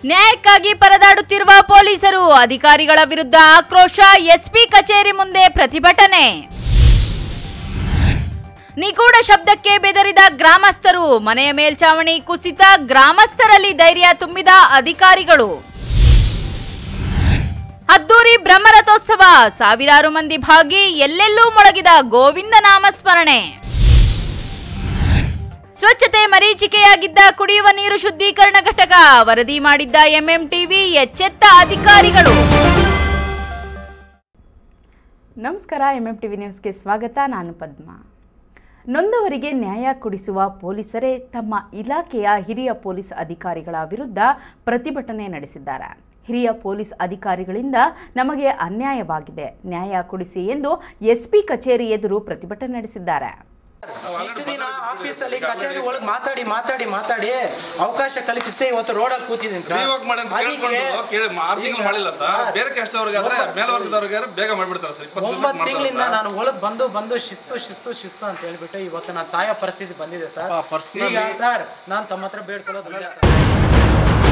ನ್ಯಾಯಕ್ಕಾಗಿ ಪರದಾಡುತ್ತಿರುವ ಪೊಲೀಸರು ಅಧಿಕಾರಿಗಳ ವಿರುದ್ಧ ಆಕ್ರೋಶ ಎಸ್ಪಿ ಕಚೇರಿ ಮುಂದೆ ಪ್ರತಿಭಟನೆ ನಿಗೂಢ ಶಬ್ದಕ್ಕೆ ಬೆದರಿದ ಗ್ರಾಮಸ್ಥರು ಮನೆಯ ಮೇಲ್ಚಾವಣಿ ಕುಸಿತ ಗ್ರಾಮಸ್ಥರಲ್ಲಿ ಧೈರ್ಯ ತುಂಬಿದ ಅಧಿಕಾರಿಗಳು ಅದ್ದೂರಿ ಬ್ರಹ್ಮರಥೋತ್ಸವ ಸಾವಿರಾರು ಮಂದಿ ಭಾಗಿ ಎಲ್ಲೆಲ್ಲೂ ಮೊಳಗಿದ ಗೋವಿಂದ ನಾಮಸ್ಮರಣೆ ಸ್ವಚ್ಛತೆ ಮರೀಚಿಕೆಯಾಗಿದ್ದ ಕುಡಿಯುವ ನೀರು ಶುದ್ಧೀಕರಣ ಘಟಕ ವರದಿ ಮಾಡಿದ್ದ ಎಂಎಂಟಿವಿ ಎಚ್ಚೆತ್ತ ಅಧಿಕಾರಿಗಳು ನಮಸ್ಕಾರ ಎಂ ಎಂ ಟಿ ವಿ ನ್ಯೂಸ್ಗೆ ಸ್ವಾಗತ ನಾನು ಪದ್ಮ ನೊಂದವರಿಗೆ ನ್ಯಾಯ ಕೊಡಿಸುವ ಪೊಲೀಸರೇ ತಮ್ಮ ಇಲಾಖೆಯ ಹಿರಿಯ ಪೊಲೀಸ್ ಅಧಿಕಾರಿಗಳ ವಿರುದ್ಧ ಪ್ರತಿಭಟನೆ ನಡೆಸಿದ್ದಾರೆ ಹಿರಿಯ ಪೊಲೀಸ್ ಅಧಿಕಾರಿಗಳಿಂದ ನಮಗೆ ಅನ್ಯಾಯವಾಗಿದೆ ನ್ಯಾಯ ಕೊಡಿಸಿ ಎಂದು ಎಸ್ಪಿ ಕಚೇರಿ ಎದುರು ಪ್ರತಿಭಟನೆ ನಡೆಸಿದ್ದಾರೆ ಇಷ್ಟು ದಿನ ಆಫೀಸಲ್ಲಿ ಕಚೇರಿ ಒಳಗೆ ಮಾತಾಡಿ ಮಾತಾಡಿ ಮಾತಾಡಿ ಅವಕಾಶ ಕಲ್ಪಿಸದೆ ಇವತ್ತು ರೋಡಲ್ಲಿ ಕೂತಿದ್ದೀನಿ ಸರ್ ಫ್ರೀ ಮಾಡಿ ಅಂತ ಕೇಳ್ಕೊಂಡು ಕೇಳಿ ಆರು ತಿಂಗಳು ಮಾಡಿಲ್ಲ ಸರ್ ಬೇರೆ ಕೆಸ್ಟ್ ಅವ್ರಿಗೆ ಆದ್ರೆ ಮೇಲ್ವರ್ಗದವ್ರಿಗೆ ಬೇಗ ಮಾಡ್ಬಿಡ್ತಾರೆ ಸರ್ ಇಪ್ಪತ್ತು ದಿವಸ ಒಂಬತ್ತು ಮಾಡ್ತಾರೆ ತಿಂಗಳಿಂದ ಸರ್ ನಾನು ಒಳಗೆ ಬಂದು ಬಂದು ಶಿಸ್ತು ಶಿಸ್ತು ಶಿಸ್ತು ಅಂತ ಹೇಳ್ಬಿಟ್ಟು ಇವತ್ತು ನಾನು ಸಾಯೋ ಪರಿಸ್ಥಿತಿ ಬಂದಿದೆ ಸರ್ ಪಾಪ, personally- ಈಗ ಸರ್ ನಾನು ತಮ್ಮ ಹತ್ರ ಬೇಡ್ಕೊಳ್ಳೋದು ಒಂದೇ ಸರ್.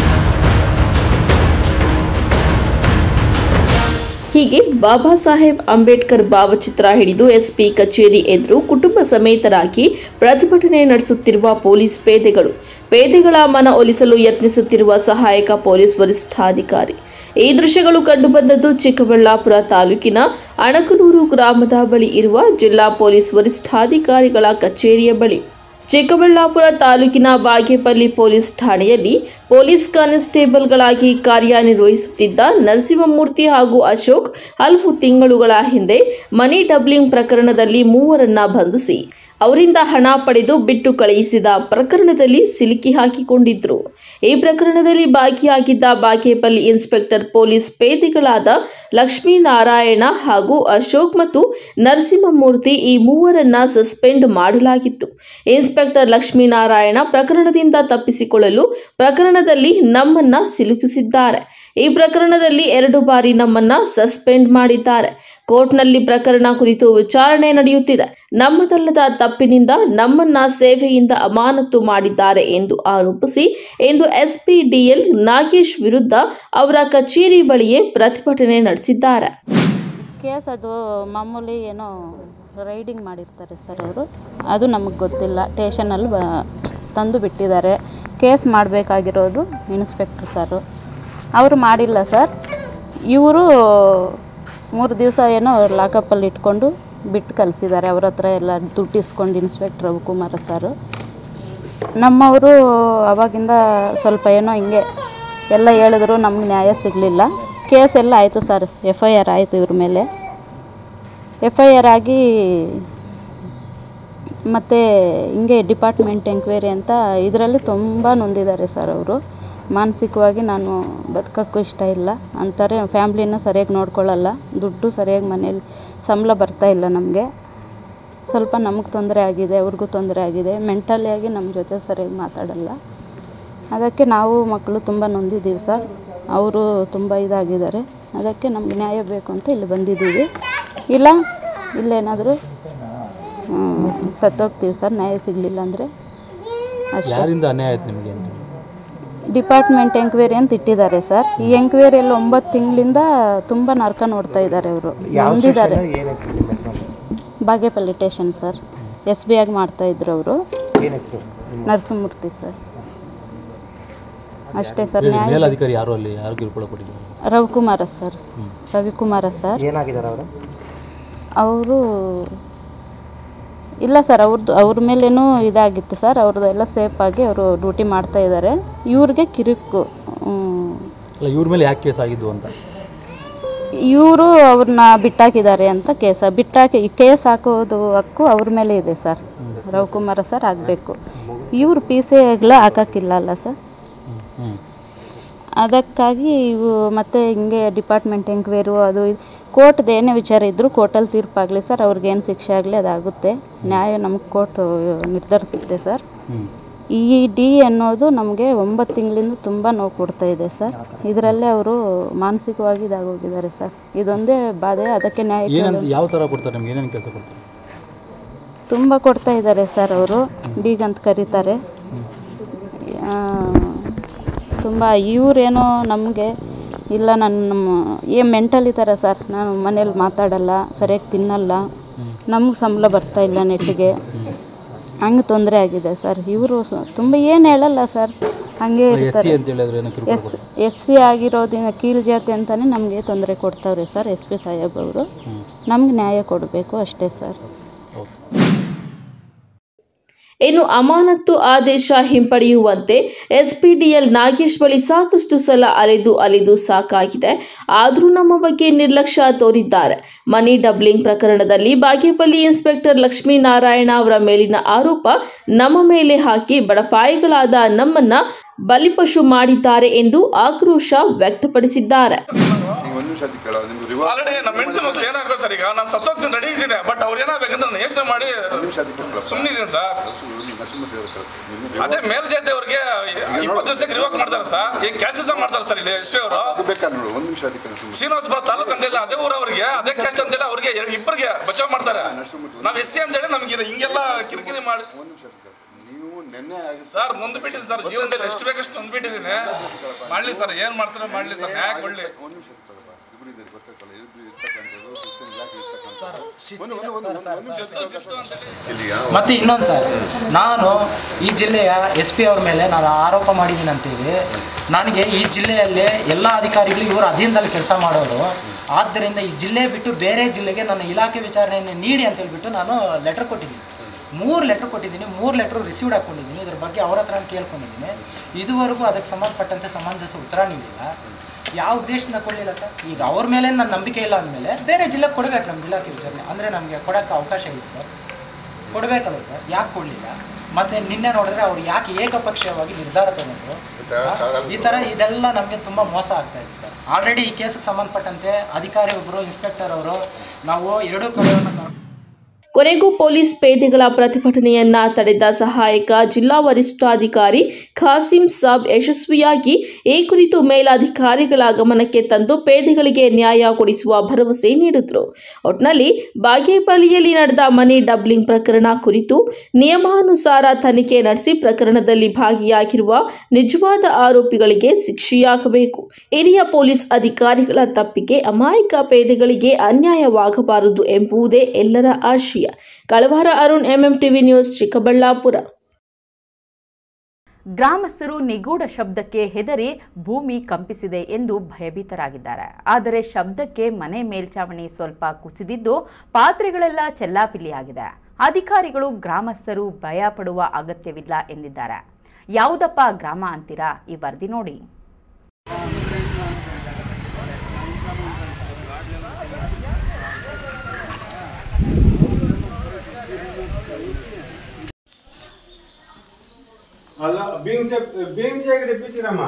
ಹೀಗೆ ಬಾಬಾ ಸಾಹೇಬ್ ಅಂಬೇಡ್ಕರ್ ಭಾವಚಿತ್ರ ಹಿಡಿದು ಎಸ್ಪಿ ಕಚೇರಿ ಎದುರು ಕುಟುಂಬ ಸಮೇತರಾಗಿ ಪ್ರತಿಭಟನೆ ನಡೆಸುತ್ತಿರುವ ಪೊಲೀಸ್ ಪೇದೆಗಳು ಪೇದೆಗಳ ಮನ ಒಲಿಸಲು ಯತ್ನಿಸುತ್ತಿರುವ ಸಹಾಯಕ ಪೊಲೀಸ್ ವರಿಷ್ಠಾಧಿಕಾರಿ ಈ ದೃಶ್ಯಗಳು ಕಂಡುಬಂದದ್ದು ಚಿಕ್ಕಬಳ್ಳಾಪುರ ತಾಲೂಕಿನ ಅಣಕನೂರು ಗ್ರಾಮದ ಬಳಿ ಇರುವ ಜಿಲ್ಲಾ ಪೊಲೀಸ್ ವರಿಷ್ಠಾಧಿಕಾರಿಗಳ ಕಚೇರಿಯ ಬಳಿ ಚಿಕ್ಕಬಳ್ಳಾಪುರ ತಾಲೂಕಿನ ಬಾಗೇಪಲ್ಲಿ ಪೊಲೀಸ್ ಠಾಣೆಯಲ್ಲಿ ಪೊಲೀಸ್ ಕಾನ್ಸ್ಟೇಬಲ್ಗಳಾಗಿ ಕಾರ್ಯನಿರ್ವಹಿಸುತ್ತಿದ್ದ ನರಸಿಂಹಮೂರ್ತಿ ಹಾಗೂ ಅಶೋಕ್ ಹಲವು ತಿಂಗಳುಗಳ ಹಿಂದೆ ಮನಿ ಡಬ್ಲಿಂಗ್ ಪ್ರಕರಣದಲ್ಲಿ ಮೂವರನ್ನ ಬಂಧಿಸಿ ಅವರಿಂದ ಹಣ ಪಡೆದು ಬಿಟ್ಟು ಕಳುಹಿಸಿದ ಪ್ರಕರಣದಲ್ಲಿ ಸಿಲುಕಿ ಹಾಕಿಕೊಂಡಿದ್ರು ಈ ಪ್ರಕರಣದಲ್ಲಿ ಭಾಗಿಯಾಗಿದ್ದ ಬಾಗೇಪಲ್ಲಿ ಇನ್ಸ್ಪೆಕ್ಟರ್ ಪೊಲೀಸ್ ಪೇದೆಗಳಾದ ಲಕ್ಷ್ಮೀನಾರಾಯಣ ಹಾಗೂ ಅಶೋಕ್ ಮತ್ತು ನರಸಿಂಹಮೂರ್ತಿ ಈ ಮೂವರನ್ನ ಸಸ್ಪೆಂಡ್ ಮಾಡಲಾಗಿತ್ತು ಇನ್ಸ್ಪೆಕ್ಟರ್ ಲಕ್ಷ್ಮೀನಾರಾಯಣ ಪ್ರಕರಣದಿಂದ ತಪ್ಪಿಸಿಕೊಳ್ಳಲು ಪ್ರಕರಣದಲ್ಲಿ ನಮ್ಮನ್ನ ಸಿಲುಕಿಸಿದ್ದಾರೆ ಈ ಪ್ರಕರಣದಲ್ಲಿ ಎರಡು ಬಾರಿ ನಮ್ಮನ್ನ ಸಸ್ಪೆಂಡ್ ಮಾಡಿದ್ದಾರೆ ಕೋರ್ಟ್ನಲ್ಲಿ ಪ್ರಕರಣ ಕುರಿತು ವಿಚಾರಣೆ ನಡೆಯುತ್ತಿದೆ ನಮ್ಮದಲ್ಲದ ತಪ್ಪಿನಿಂದ ನಮ್ಮನ್ನ ಸೇವೆಯಿಂದ ಅಮಾನತು ಮಾಡಿದ್ದಾರೆ ಎಂದು ಆರೋಪಿಸಿ ಇಂದು ಎಸ್ಪಿ ಡಿಎಲ್ ನಾಗೇಶ್ ವಿರುದ್ಧ ಅವರ ಕಚೇರಿ ಬಳಿಯೇ ಪ್ರತಿಭಟನೆ ನಡೆಸಿದ್ದಾರೆ ಕೇಸ್ ಅದು ಮಾಮೂಲಿ ಏನೋ ರೈಡಿಂಗ್ ಮಾಡಿರ್ತಾರೆ ಸರ್ ಅವರು ಅದು ನಮಗೆ ಗೊತ್ತಿಲ್ಲ ಟೇಷನಲ್ಲಿ ಬ ತಂದು ಬಿಟ್ಟಿದ್ದಾರೆ ಕೇಸ್ ಮಾಡಬೇಕಾಗಿರೋದು ಇನ್ಸ್ಪೆಕ್ಟ್ರ್ ಸರು ಅವರು ಮಾಡಿಲ್ಲ ಸರ್ ಇವರು ಮೂರು ದಿವಸ ಏನೋ ಲಾಕಪ್ಪಲ್ಲಿ ಇಟ್ಕೊಂಡು ಬಿಟ್ಟು ಕಳಿಸಿದ್ದಾರೆ ಅವ್ರ ಹತ್ರ ಎಲ್ಲ ದುಡ್ಡು ಇಸ್ಕೊಂಡು ಇನ್ಸ್ಪೆಕ್ಟ್ರ್ ರವಿಕುಮಾರ ಸರು ನಮ್ಮವರು ಅವಾಗಿಂದ ಸ್ವಲ್ಪ ಏನೋ ಹಿಂಗೆ ಎಲ್ಲ ಹೇಳಿದ್ರು ನಮ್ಗೆ ನ್ಯಾಯ ಸಿಗಲಿಲ್ಲ ಕೇಸ್ ಎಲ್ಲ ಆಯಿತು ಸರ್ ಎಫ್ ಐ ಆರ್ ಆಯಿತು ಇವ್ರ ಮೇಲೆ ಎಫ್ ಐ ಆರ್ ಆಗಿ ಮತ್ತು ಹಿಂಗೆ ಡಿಪಾರ್ಟ್ಮೆಂಟ್ ಎಂಕ್ವೈರಿ ಅಂತ ಇದರಲ್ಲಿ ತುಂಬ ನೊಂದಿದ್ದಾರೆ ಸರ್ ಅವರು ಮಾನಸಿಕವಾಗಿ ನಾನು ಬದುಕೋಕ್ಕೂ ಇಷ್ಟ ಇಲ್ಲ ಅಂತಾರೆ ಫ್ಯಾಮ್ಲಿನ ಸರಿಯಾಗಿ ನೋಡ್ಕೊಳ್ಳಲ್ಲ ದುಡ್ಡು ಸರಿಯಾಗಿ ಮನೇಲಿ ಸಂಬಳ ಬರ್ತಾ ಇಲ್ಲ ನಮಗೆ ಸ್ವಲ್ಪ ನಮಗೆ ತೊಂದರೆ ಆಗಿದೆ ಅವ್ರಿಗೂ ತೊಂದರೆ ಆಗಿದೆ ಮೆಂಟಲಿ ಆಗಿ ನಮ್ಮ ಜೊತೆ ಸರಿಯಾಗಿ ಮಾತಾಡಲ್ಲ ಅದಕ್ಕೆ ನಾವು ಮಕ್ಕಳು ತುಂಬ ನೊಂದಿದ್ದೀವಿ ಸರ್ ಅವರು ತುಂಬ ಇದಾಗಿದ್ದಾರೆ ಅದಕ್ಕೆ ನಮ್ಗೆ ನ್ಯಾಯ ಬೇಕು ಅಂತ ಇಲ್ಲಿ ಬಂದಿದ್ದೀವಿ ಇಲ್ಲ ಇಲ್ಲೇನಾದರೂ ಸತ್ತೋಗ್ತೀವಿ ಸರ್ ನ್ಯಾಯ ಸಿಗಲಿಲ್ಲ ಅಂದರೆ ಅಷ್ಟೇ ಯಾರಿಂದ ಅನ್ಯಾಯ ಆಯ್ತು ನಿಮಗೆ ಅಂತ ಡಿಪಾರ್ಟ್ಮೆಂಟ್ ಎಂಕ್ವೈರಿ ಅಂತ ಇಟ್ಟಿದ್ದಾರೆ ಸರ್ ಈ ಎಂಕ್ವೈರಿಯಲ್ಲಿ ಒಂಬತ್ತು ತಿಂಗಳಿಂದ ತುಂಬ ನರ್ಕ ನೋಡ್ತಾ ಇದ್ದಾರೆ ಅವರು ನೊಂದಿದ್ದಾರೆ Bagepalli station sir S B ಆಗಿ ಮಾಡ್ತಾ ಇದ್ರು ಅವರು ನರಸಿಂಹಮೂರ್ತಿ ಸರ್ ಅಷ್ಟೇ ಸರ್ ನ್ಯಾಯ ಮೇಲಧಿಕಾರಿ ಯಾರು ಅಲ್ಲಿ ಯಾರು ಕಿರುಕುಳ ಕೊಟ್ಟಿದ್ದಾರೆ ರವಿಕುಮಾರ ಸರ್ ರವಿಕುಮಾರ ಸರ್ ಏನಾಗಿದ್ದಾರೆ ಅವರು ಅವರು ಇಲ್ಲ ಸರ್ ಅವ್ರದ್ದು ಅವ್ರ ಮೇಲೇನೂ ಇದಾಗಿತ್ತು ಸರ್ ಅವ್ರದ್ದು ಎಲ್ಲ ಸೇಫಾಗಿ ಅವರು ಡ್ಯೂಟಿ ಮಾಡ್ತಾ ಇದ್ದಾರೆ ಇವ್ರಿಗೆ ಕಿರುಕು ಅಲ್ಲ ಇವ್ರ ಮೇಲೆ ಯಾಕೆ ಕೇಸ್ ಆಗಿದ್ದು ಅಂತ ಇವರು ಅವ್ರನ್ನ ಬಿಟ್ಟಾಕಿದ್ದಾರೆ ಅಂತ ಕೇಸ ಬಿಟ್ಟಾಕಿ ಕೇಸ್ ಹಾಕೋದು ಹಕ್ಕು ಅವ್ರ ಮೇಲೆ ಇದೆ ಸರ್ ರವಿಕುಮಾರ ಸರ್ ಆಗಬೇಕು ಇವರು ಪಿ ಸಿ ಎಗಳ ಹಾಕೋಕ್ಕಿಲ್ಲ ಅಲ್ಲ ಸರ್ ಹ್ಞೂ ಅದಕ್ಕಾಗಿ ಇವು ಮತ್ತೆ ಹಿಂಗೆ ಡಿಪಾರ್ಟ್ಮೆಂಟ್ ಎಂಕ್ವೈರು ಅದು ಕೋರ್ಟ್ದು ಏನೇ ವಿಚಾರ ಇದ್ದರೂ ಕೋರ್ಟಲ್ಲಿ ತೀರ್ಪಾಗಲಿ ಸರ್ ಅವ್ರಿಗೇನು ಶಿಕ್ಷೆ ಆಗಲಿ ಅದಾಗುತ್ತೆ ನ್ಯಾಯ ನಮಗೆ ಕೋರ್ಟ್ ನಿರ್ಧರಿಸುತ್ತೆ ಸರ್ ಹ್ಞೂ ಈ ಡಿ ಅನ್ನೋದು ನಮಗೆ ಒಂಬತ್ತು ತಿಂಗಳಿಂದ ತುಂಬ ನೋವು ಕೊಡ್ತಾ ಇದೆ ಸರ್ ಇದರಲ್ಲೇ ಅವರು ಮಾನಸಿಕವಾಗಿ ಇದಾಗೋಗಿದ್ದಾರೆ ಸರ್ ಇದೊಂದೇ ಬಾಧೆ ಅದಕ್ಕೆ ನ್ಯಾಯ ಏನಂತ ಕೇಳಲು ಯಾವ ಥರ ಕೊಡ್ತಾರೆ ನಿಮ್ಗೆ ಏನೇನು ಕೆಲಸ ಕೊಡ್ತಾರೆ ತುಂಬ ಕೊಡ್ತಾ ಇದ್ದಾರೆ ಸರ್ ಅವರು ಡೀಗಂತ ಕರೀತಾರೆ ಆ, ತುಂಬ ಇವರೇನೋ ನಮಗೆ ಇಲ್ಲ ನಾನು ನಮ್ಮ ಏ ಮೆಂಟಲ್ ಇದ್ದಾರೆ ಸರ್ ನಾನು ಮನೇಲಿ ಮಾತಾಡಲ್ಲ ಸರಿಯಾಗಿ ತಿನ್ನಲ್ಲ ನಮ್ಗೆ ಸಂಬಳ ಬರ್ತಾ ಇಲ್ಲ ನೆಟ್ಟಿಗೆ ಹಂಗೆ ತೊಂದರೆ ಆಗಿದೆ ಸರ್ ಇವರು ತುಂಬ ಏನು ಹೇಳಲ್ಲ ಸರ್ ಹಂಗೆ ಎಸ್ ಸಿ ಇರ್ತಾರೆ ಅಂತ ಹೇಳಿದ್ರೆ ಏನೋ ಕಿರುಕುಳ ಎಸ್ ಎಸ್ ಸಿ ಆಗಿರೋದ್ರಿಂದ ಕೀಳು ಜಾತಿ ಅಂತಲೇ ನಮಗೆ ತೊಂದರೆ ಕೊಡ್ತಾವ್ರೆ ಸರ್ ಎಸ್ ಪಿ ಸಾಹೇಬ್ ಅವರು ನಮ್ಗೆ ನ್ಯಾಯ ಕೊಡಬೇಕು ಅಷ್ಟೇ ಸರ್ ಇನ್ನು ಅಮಾನತ್ತು ಆದೇಶ ಹಿಂಪಡೆಯುವಂತೆ ಎಸ್ಪಿಡಿಎಲ್ ನಾಗೇಶ್ ಬಳಿ ಸಾಕಷ್ಟು ಸಲ ಅಲೆದು ಅಲೆದು ಸಾಕಾಗಿದೆ ಆದರೂ ನಮ್ಮ ಬಗ್ಗೆ ನಿರ್ಲಕ್ಷ್ಯ ತೋರಿದ್ದಾರೆ ಮನಿ ಡಬ್ಲಿಂಗ್ ಪ್ರಕರಣದಲ್ಲಿ ಬಾಗೇಪಲ್ಲಿ ಇನ್ಸ್ಪೆಕ್ಟರ್ ಲಕ್ಷ್ಮೀನಾರಾಯಣ ಅವರ ಮೇಲಿನ ಆರೋಪ ನಮ್ಮ ಮೇಲೆ ಹಾಕಿ ಬಡಪಾಯಿಗಳಾದ ನಮ್ಮನ್ನ ಬಲಿಪಶು ಮಾಡಿದ್ದಾರೆ ಎಂದು ಆಕ್ರೋಶ ವ್ಯಕ್ತಪಡಿಸಿದ್ದಾರೆ ಆಲ್ರೆಡಿ ನಮ್ಮ ಹೆಂಡತಿ ಮಕ್ಳು ಏನಾಗೋ ಸರ್ ಈಗ ನಾನು ಸತ್ತೋಗ್ತೀನಿ ರೆಡಿ ಇದ್ದೀನಿ ಬಟ್ ಅವ್ರು ಏನಾಗಬೇಕಂದ್ರೆ ನಾನು ಯೋಚನೆ ಮಾಡಿ ಸುಮ್ಮನಿದ್ದೀನಿ ಸರ್ ಅದೇ ಮೇಲ್ಜಾತಿ ಅವ್ರಿಗೆ ಇಪ್ಪತ್ತು ದಿವಸಕ್ಕೆ ರಿವೋಕ್ ಮಾಡ್ತಾರೆ ಸರ್ ಈಗ ಕ್ಯಾಚಸ್ ಮಾಡ್ತಾರೆ ಸರ್ ಇಲ್ಲಿ ಎಷ್ಟೇ ಅವರು ಅದು ಬೇಕಾದ್ರೆ ನೋಡಿ ಒಂದು ನಿಮಿಷ ಅದಕ್ಕೆ ಸುಮ್ಮನೆ ಶ್ರೀನಿವಾಸಪುರ ತಾಲೂಕು ಅಂತಿಲ್ಲ ಅದೇ ಊರವರಿಗೆ ಅದೇ ಕ್ಯಾಚ್ ಅಂತೇಳಿ ಅವ್ರಿಗೆ ಇಬ್ಬರಿಗೆ ಬಚಾವ್ ಮಾಡ್ತಾರೆ ನಾವು ಎಸ್ ಸಿ ಅಂತೇಳಿ ನಮ್ಗೆ ಇದು ಹಿಂಗೆಲ್ಲ ಕಿರಿಕಿರಿ ಮಾಡಿ ಒಂದು ನಿಮಿಷ ಅದಕ್ಕೆ ನೀವು ನೆನ್ನೆ ಆಗಿ ಸರ್ ಮುಂದ್ಬಿಟ್ಟಿದ್ದೀನಿ ಸರ್ ಜೀವನದಲ್ಲಿ ಎಷ್ಟು ಬೇಕಷ್ಟು ನೊಂದ್ಬಿಟ್ಟಿದ್ದೀನಿ ಮಾಡ್ಲಿ ಸರ್ ಏನ್ ಮಾಡ್ತಾರೋ ಮಾಡ್ಲಿ ಸರ್ ನ್ಯಾಯ ಕೊಡ್ಲಿ ಒಂದು ನಿಮಿಷ ಸ್ವಲ್ಪ ಇಬ್ಬರು ಇದೆ ಗೊತ್ತಾಗಲ್ಲ ಇಬ್ಬರು ಇರ್ತಕ್ಕಂಥದ್ದು ಶಿಕ್ಷಣ ಇಲಾಖೆ ಇರ್ತಕ್ಕಂಥದ್ದು ಒಂದು ಒಂದು ಒಂದು ಒಂದು ಒಂದು ನಿಮಿಷ ಇಲ್ಲಿಗ ಮತ್ತೆ ಇನ್ನೊಂದು ಸರ್ ನಾನು ಈ ಜಿಲ್ಲೆಯ ಎಸ್ ಪಿ ಅವ್ರ ಮೇಲೆ ನಾನು ಆರೋಪ ಮಾಡಿದ್ದೀನಿ ಅಂತೇಳಿ ನನಗೆ ಈ ಜಿಲ್ಲೆಯಲ್ಲೇ ಎಲ್ಲ ಅಧಿಕಾರಿಗಳು ಇವರು ಅಧೀನದಲ್ಲಿ ಕೆಲಸ ಮಾಡೋರು ಆದ್ದರಿಂದ ಈ ಜಿಲ್ಲೆ ಬಿಟ್ಟು ಬೇರೆ ಜಿಲ್ಲೆಗೆ ನನ್ನ ಇಲಾಖೆ ವಿಚಾರಣೆಯನ್ನು ನೀಡಿ ಅಂತ ಹೇಳ್ಬಿಟ್ಟು ನಾನು ಲೆಟರ್ ಕೊಟ್ಟಿದ್ದೀನಿ ಮೂರು ಲೆಟ್ರ್ ಕೊಟ್ಟಿದ್ದೀನಿ ಮೂರು ಲೆಟ್ರು ರಿಸೀವ್ಡ್ ಹಾಕ್ಕೊಂಡಿದ್ದೀನಿ ಇದ್ರ ಬಗ್ಗೆ ಅವ್ರ ಹತ್ರ ಕೇಳ್ಕೊಂಡಿದ್ದೀನಿ ಇದುವರೆಗೂ ಅದಕ್ಕೆ ಸಂಬಂಧಪಟ್ಟಂತೆ ಸಮಂಜಸ ಉತ್ತರ ನೀಡಿಲ್ಲ ಯಾವ ಉದ್ದೇಶದಿಂದ ಕೊಡಲಿಲ್ಲ ಸರ್ ಈಗ ಅವ್ರ ಮೇಲೆ ನನ್ನ ನಂಬಿಕೆ ಇಲ್ಲ ಅಂದಮೇಲೆ ಬೇರೆ ಜಿಲ್ಲೆಗೆ ಕೊಡಬೇಕು ನಮ್ಮ ಇಲಾಖೆ ವಿಚಾರಣೆ ಅಂದರೆ ನಮಗೆ ಕೊಡೋಕ್ಕೆ ಅವಕಾಶ ಇದೆ ಸರ್ ಕೊಡಬೇಕಲ್ಲ ಸರ್ ಯಾಕೆ ಕೊಡಲಿಲ್ಲ ಮತ್ತೆ ನಿನ್ನೆ ನೋಡಿದ್ರೆ ಅವ್ರು ಯಾಕೆ ಏಕಪಕ್ಷೀಯವಾಗಿ ನಿರ್ಧಾರ ತಗೊಂಡ್ರು ಈ ಥರ ಇದೆಲ್ಲ ನಮಗೆ ತುಂಬ ಮೋಸ ಆಗ್ತಾ ಇದೆ ಸರ್ ಆಲ್ರೆಡಿ ಈ ಕೇಸಿಗೆ ಸಂಬಂಧಪಟ್ಟಂತೆ ಅಧಿಕಾರಿ ಒಬ್ಬರು ಇನ್ಸ್ಪೆಕ್ಟರ್ ಅವರು ನಾವು ಎರಡೂ ಕಡೆಯನ್ನು ಕರ್- ಕೊನೆಗೂ ಪೊಲೀಸ್ ಪೇದೆಗಳ ಪ್ರತಿಭಟನೆಯನ್ನ ತಡೆದ ಸಹಾಯಕ ಜಿಲ್ಲಾ ವರಿಷ್ಠಾಧಿಕಾರಿ ಖಾಸಿಂ ಸಾಬ್ ಯಶಸ್ವಿಯಾಗಿ ಈ ಕುರಿತು ಮೇಲಾಧಿಕಾರಿಗಳ ಗಮನಕ್ಕೆ ತಂದು ಪೇದೆಗಳಿಗೆ ನ್ಯಾಯ ಕೊಡಿಸುವ ಭರವಸೆ ನೀಡಿದ್ರು ಒಟ್ನಲ್ಲಿ ಬಾಗೇಪಲ್ಲಿಯಲ್ಲಿ ನಡೆದ ಮನಿ ಡಬ್ಲಿಂಗ್ ಪ್ರಕರಣ ಕುರಿತು ನಿಯಮಾನುಸಾರ ತನಿಖೆ ನಡೆಸಿ ಪ್ರಕರಣದಲ್ಲಿ ಭಾಗಿಯಾಗಿರುವ ನಿಜವಾದ ಆರೋಪಿಗಳಿಗೆ ಶಿಕ್ಷೆಯಾಗಬೇಕು ಹಿರಿಯ ಪೊಲೀಸ್ ಅಧಿಕಾರಿಗಳ ತಪ್ಪಿಗೆ ಅಮಾಯಕ ಪೇದೆಗಳಿಗೆ ಅನ್ಯಾಯವಾಗಬಾರದು ಎಂಬುದೇ ಎಲ್ಲರ ಆಶಯ Kalavara Arun MM TV news Chikkaballapura ಗ್ರಾಮಸ್ಥರು ನಿಗೂಢ ಶಬ್ದಕ್ಕೆ ಹೆದರಿ ಭೂಮಿ ಕಂಪಿಸಿದೆ ಎಂದು ಭಯಭೀತರಾಗಿದ್ದಾರೆ ಆದರೆ ಶಬ್ದಕ್ಕೆ ಮನೆ ಮೇಲ್ಚಾವಣಿ ಸ್ವಲ್ಪ ಕುಸಿದಿದ್ದು ಪಾತ್ರೆಗಳೆಲ್ಲ ಚೆಲ್ಲಾಪಿಲ್ಲಿಯಾಗಿದೆ ಅಧಿಕಾರಿಗಳು ಗ್ರಾಮಸ್ಥರು ಭಯ ಪಡುವ ಅಗತ್ಯವಿಲ್ಲ ಎಂದಿದ್ದಾರೆ ಯಾವುದಪ್ಪ ಗ್ರಾಮ ಅಂತೀರಾ ಈ ವರದಿ ನೋಡಿ ಅಲ್ಲ ಬೀಮ್ಸ್ ಬೀಮ್ಸ್ ಹೇಗೆ ಬಿಚ್ಚಿರಮ್ಮ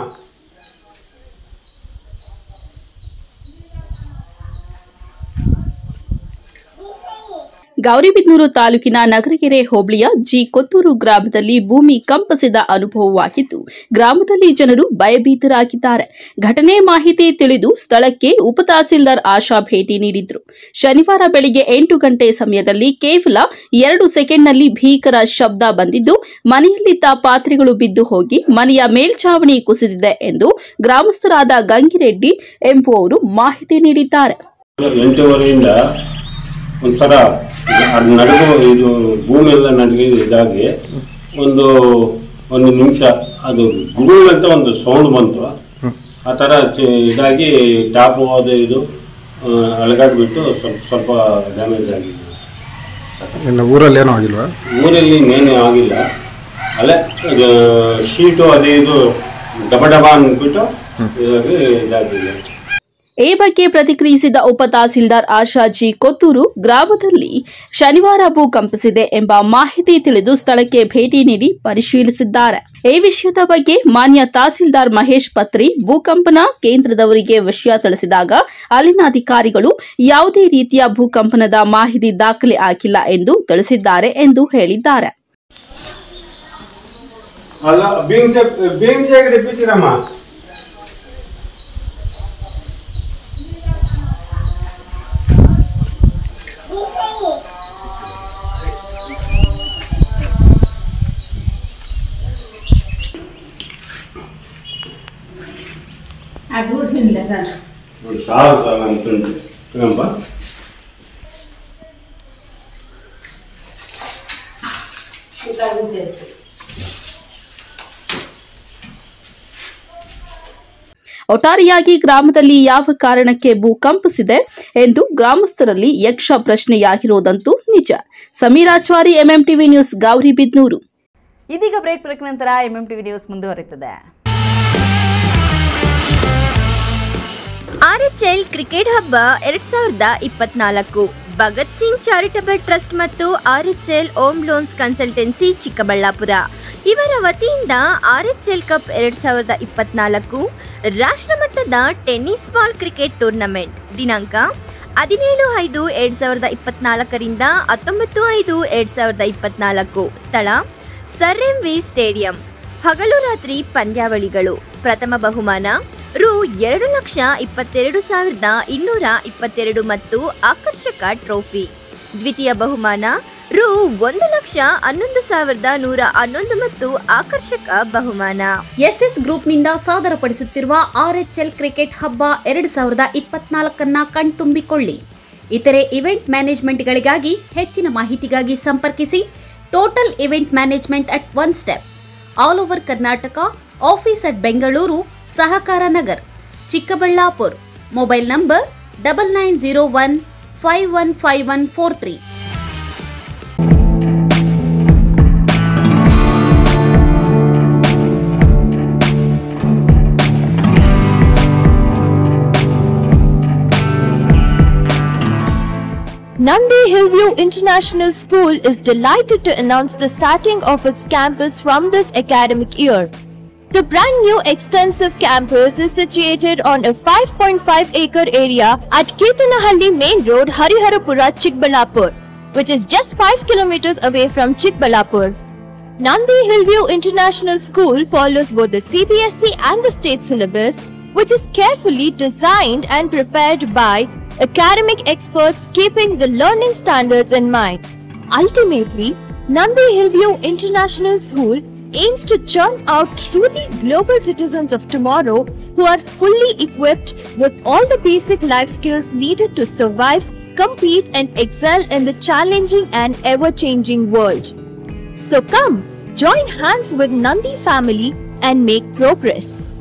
ಗೌರಿಬಿದನೂರು ತಾಲೂಕಿನ ನಗರಗೆರೆ ಹೋಬಳಿಯ ಜಿ ಕೊತ್ತೂರು ಗ್ರಾಮದಲ್ಲಿ ಭೂಮಿ ಕಂಪಿಸಿದ ಅನುಭವವಾಗಿದ್ದು ಗ್ರಾಮದಲ್ಲಿ ಜನರು ಭಯಭೀತರಾಗಿದ್ದಾರೆ ಘಟನೆ ಮಾಹಿತಿ ತಿಳಿದು ಸ್ಥಳಕ್ಕೆ ಉಪ ತಹಸೀಲ್ದಾರ್ ಆಶಾ ಭೇಟಿ ನೀಡಿದ್ರು ಶನಿವಾರ ಬೆಳಿಗ್ಗೆ ಎಂಟು ಗಂಟೆ ಸಮಯದಲ್ಲಿ ಕೇವಲ ಎರಡು ಸೆಕೆಂಡ್ನಲ್ಲಿ ಭೀಕರ ಶಬ್ದ ಬಂದಿದ್ದು ಮನೆಯಲ್ಲಿದ್ದ ಪಾತ್ರೆಗಳು ಬಿದ್ದು ಹೋಗಿ ಮನೆಯ ಮೇಲ್ಛಾವಣಿ ಕುಸಿದಿದೆ ಎಂದು ಗ್ರಾಮಸ್ಥರಾದ ಗಂಗಿರೆಡ್ಡಿ ಎಂಬುವವರು ಮಾಹಿತಿ ನೀಡಿದ್ದಾರೆ ಎಂಟೂವರೆಯಿಂದ ಒಂದ್ಸಲ ಅದು ನಡುಗು ಇದು ಭೂಮಿ ಎಲ್ಲ ನಡುಗೆ ಇದಾಗಿ ಒಂದು ಒಂದು ನಿಮಿಷ ಅದು ಗುರು ಅಂತ ಒಂದು ಸೌಂಡ್ ಬಂತು ಆ ಥರ ಚೆ- ಇದಾಗಿ ಟಾಪ್ ಅದು ಇದು ಆ, ಅಲಗಾಡ್ಬಿಟ್ಟು ಸ್ವಲ್ಪ ಸ್ವಲ್ಪ ಡ್ಯಾಮೇಜ್ ಆಗಿದೆ ಇನ್ನು ಊರಲ್ಲಿ ಏನೂ ಆಗಿಲ್ವಾ ಊರಲ್ಲಿ ಇನ್ನೇನು ಆಗಿಲ್ಲ ಅಲ್ಲೇ ಇದು ಶೀಟು ಅದೇ ಇದು ಡಬ ಡಬ ಅಂದ್ಬಿಟ್ಟು ಇದಾಗಿ ಇದಾಗಿದೆ ಈ ಬಗ್ಗೆ ಪ್ರತಿಕ್ರಿಯಿಸಿದ ಉಪ ತಹಸೀಲ್ದಾರ್ ಆಶಾ ಜಿ ಕೊತ್ತೂರು ಗ್ರಾಮದಲ್ಲಿ ಶನಿವಾರ ಭೂಕಂಪಿಸಿದೆ ಎಂಬ ಮಾಹಿತಿ ತಿಳಿದು ಸ್ಥಳಕ್ಕೆ ಭೇಟಿ ನೀಡಿ ಪರಿಶೀಲಿಸಿದ್ದಾರೆ ಈ ವಿಷಯದ ಬಗ್ಗೆ ಮಾನ್ಯ ತಹಸೀಲ್ದಾರ್ ಮಹೇಶ್ ಪತ್ರಿ ಭೂಕಂಪನ ಕೇಂದ್ರದವರಿಗೆ ವಿಷಯ ತಿಳಿಸಿದಾಗ ಅಲ್ಲಿನ ಅಧಿಕಾರಿಗಳು ಯಾವುದೇ ರೀತಿಯ ಭೂಕಂಪನದ ಮಾಹಿತಿ ದಾಖಲೆ ಆಗಿಲ್ಲ ಎಂದು ತಿಳಿಸಿದ್ದಾರೆ ಎಂದು ಹೇಳಿದ್ದಾರೆ ಅಲ್ಲ ಬೀಮ್ಸ್ ಬೀಮ್ಸ್ ಹೇಗೆ ಬಿಚ್ಚಿರಮ್ಮ ಒಂದು ಸಾಲು ಸಾಲ ಅಂತ ಉಂಟು ಏನಪ್ಪ ಒಟ್ಟಾರೆಯಾಗಿ ಗ್ರಾಮದಲ್ಲಿ ಯಾವ ಕಾರಣಕ್ಕೆ ಭೂ ಕಂಪಿಸಿದೆ ಎಂದು ಗ್ರಾಮಸ್ಥರಲ್ಲಿ ಯಕ್ಷ ಪ್ರಶ್ನೆಯಾಗಿರೋದಂತೂ ನಿಜ ಸಮೀರಾಚಾರಿ ಎಂಎಂಟಿವಿ ನ್ಯೂಸ್ ಗೌರಿಬಿದ್ನೂರು ಇದೀಗ ಬ್ರೇಕ್ ಬ್ರೇಕ್ ನಂತರ ಎಂಎಂ ಟಿವಿ ನ್ಯೂಸ್ ಮುಂದುವರಿಯುತ್ತದೆ ಆರ್ಎಚ್ಎಲ್ ಕ್ರಿಕೆಟ್ ಹಬ್ಬ ಎರಡ್ ಸಾವಿರದ ಇಪ್ಪತ್ನಾಲ್ಕು ಭಗತ್ ಸಿಂಗ್ ಚಾರಿಟಬಲ್ ಟ್ರಸ್ಟ್ ಮತ್ತು RHL home loans consultancy Chikkaballapura ಇವರ ವತಿಯಿಂದ ಆರ್ಎಚ್ಎಲ್ ಕಪ್ ಎರಡ್ ಸಾವಿರದ ಇಪ್ಪತ್ನಾಲ್ಕು ರಾಷ್ಟ್ರಮಟ್ಟದ ಟೆನ್ನಿಸ್ ಬಾಲ್ ಕ್ರಿಕೆಟ್ ಟೂರ್ನಮೆಂಟ್ ದಿನಾಂಕ ಹದಿನೇಳು ಐದು ಎರಡ್ ಸಾವಿರದ ಇಪ್ಪತ್ನಾಲ್ಕರಿಂದ ಹತ್ತೊಂಬತ್ತು ಐದು ಎರಡ್ ಸಾವಿರದ ಇಪ್ಪತ್ನಾಲ್ಕು ಸ್ಥಳ ಸರ್ ಎಂ ವಿ ಸ್ಟೇಡಿಯಂ ಹಗಲು ರಾತ್ರಿ ಪಂದ್ಯಾವಳಿಗಳು ಪ್ರಥಮ ಬಹುಮಾನ ರು ಎರಡು ಲಕ್ಷ ಇಪ್ಪತ್ತೆರಡು ಸಾವಿರದ ಇನ್ನೂರ ಇಪ್ಪತ್ತೆರಡು ಮತ್ತು ಆಕರ್ಷಕ ಟ್ರೋಫಿ ದ್ವಿತೀಯ ಬಹುಮಾನ ರು ಒಂದು ಲಕ್ಷ ಹನ್ನೊಂದು ಸಾವಿರದ ನೂರ ಹನ್ನೊಂದು ಮತ್ತು ಆಕರ್ಷಕ ಬಹುಮಾನ ಎಸ್ಎಸ್ ಗ್ರೂಪ್ನಿಂದ ಸಾದರಪಡಿಸುತ್ತಿರುವ ಆರ್ಎಚ್ಎಲ್ ಕ್ರಿಕೆಟ್ ಹಬ್ಬ ಎರಡು ಸಾವಿರದ ಇಪ್ಪತ್ನಾಲ್ಕನ್ನ ಕಣ್ತುಂಬಿಕೊಳ್ಳಿ ಇತರೆ ಇವೆಂಟ್ ಮ್ಯಾನೇಜ್ಮೆಂಟ್ಗಳಿಗಾಗಿ ಹೆಚ್ಚಿನ ಮಾಹಿತಿಗಾಗಿ ಸಂಪರ್ಕಿಸಿ total event management at one step all over Karnataka office at Bengaluru Sahakara Nagar Chikkaballapur mobile number double nine zero one five one five one four three Nandi Hillview International School is delighted to announce the starting of its campus from this academic year. The brand new extensive campus is situated on a 5.5 acre area at Ketanahalli Main Road, Hariharapura, Chikbalapur, which is just 5 kilometers away from Chikbalapur. Nandi Hillview International School follows both the CBSE and the state syllabus, which is carefully designed and prepared by academic experts keeping the learning standards in mind. Ultimately, Nandi Hillview International School aims to churn out truly global citizens of tomorrow who are fully equipped with all the basic life skills needed to survive, compete, and excel in the challenging and ever changing world. So come, join hands with Nandi family and make progress.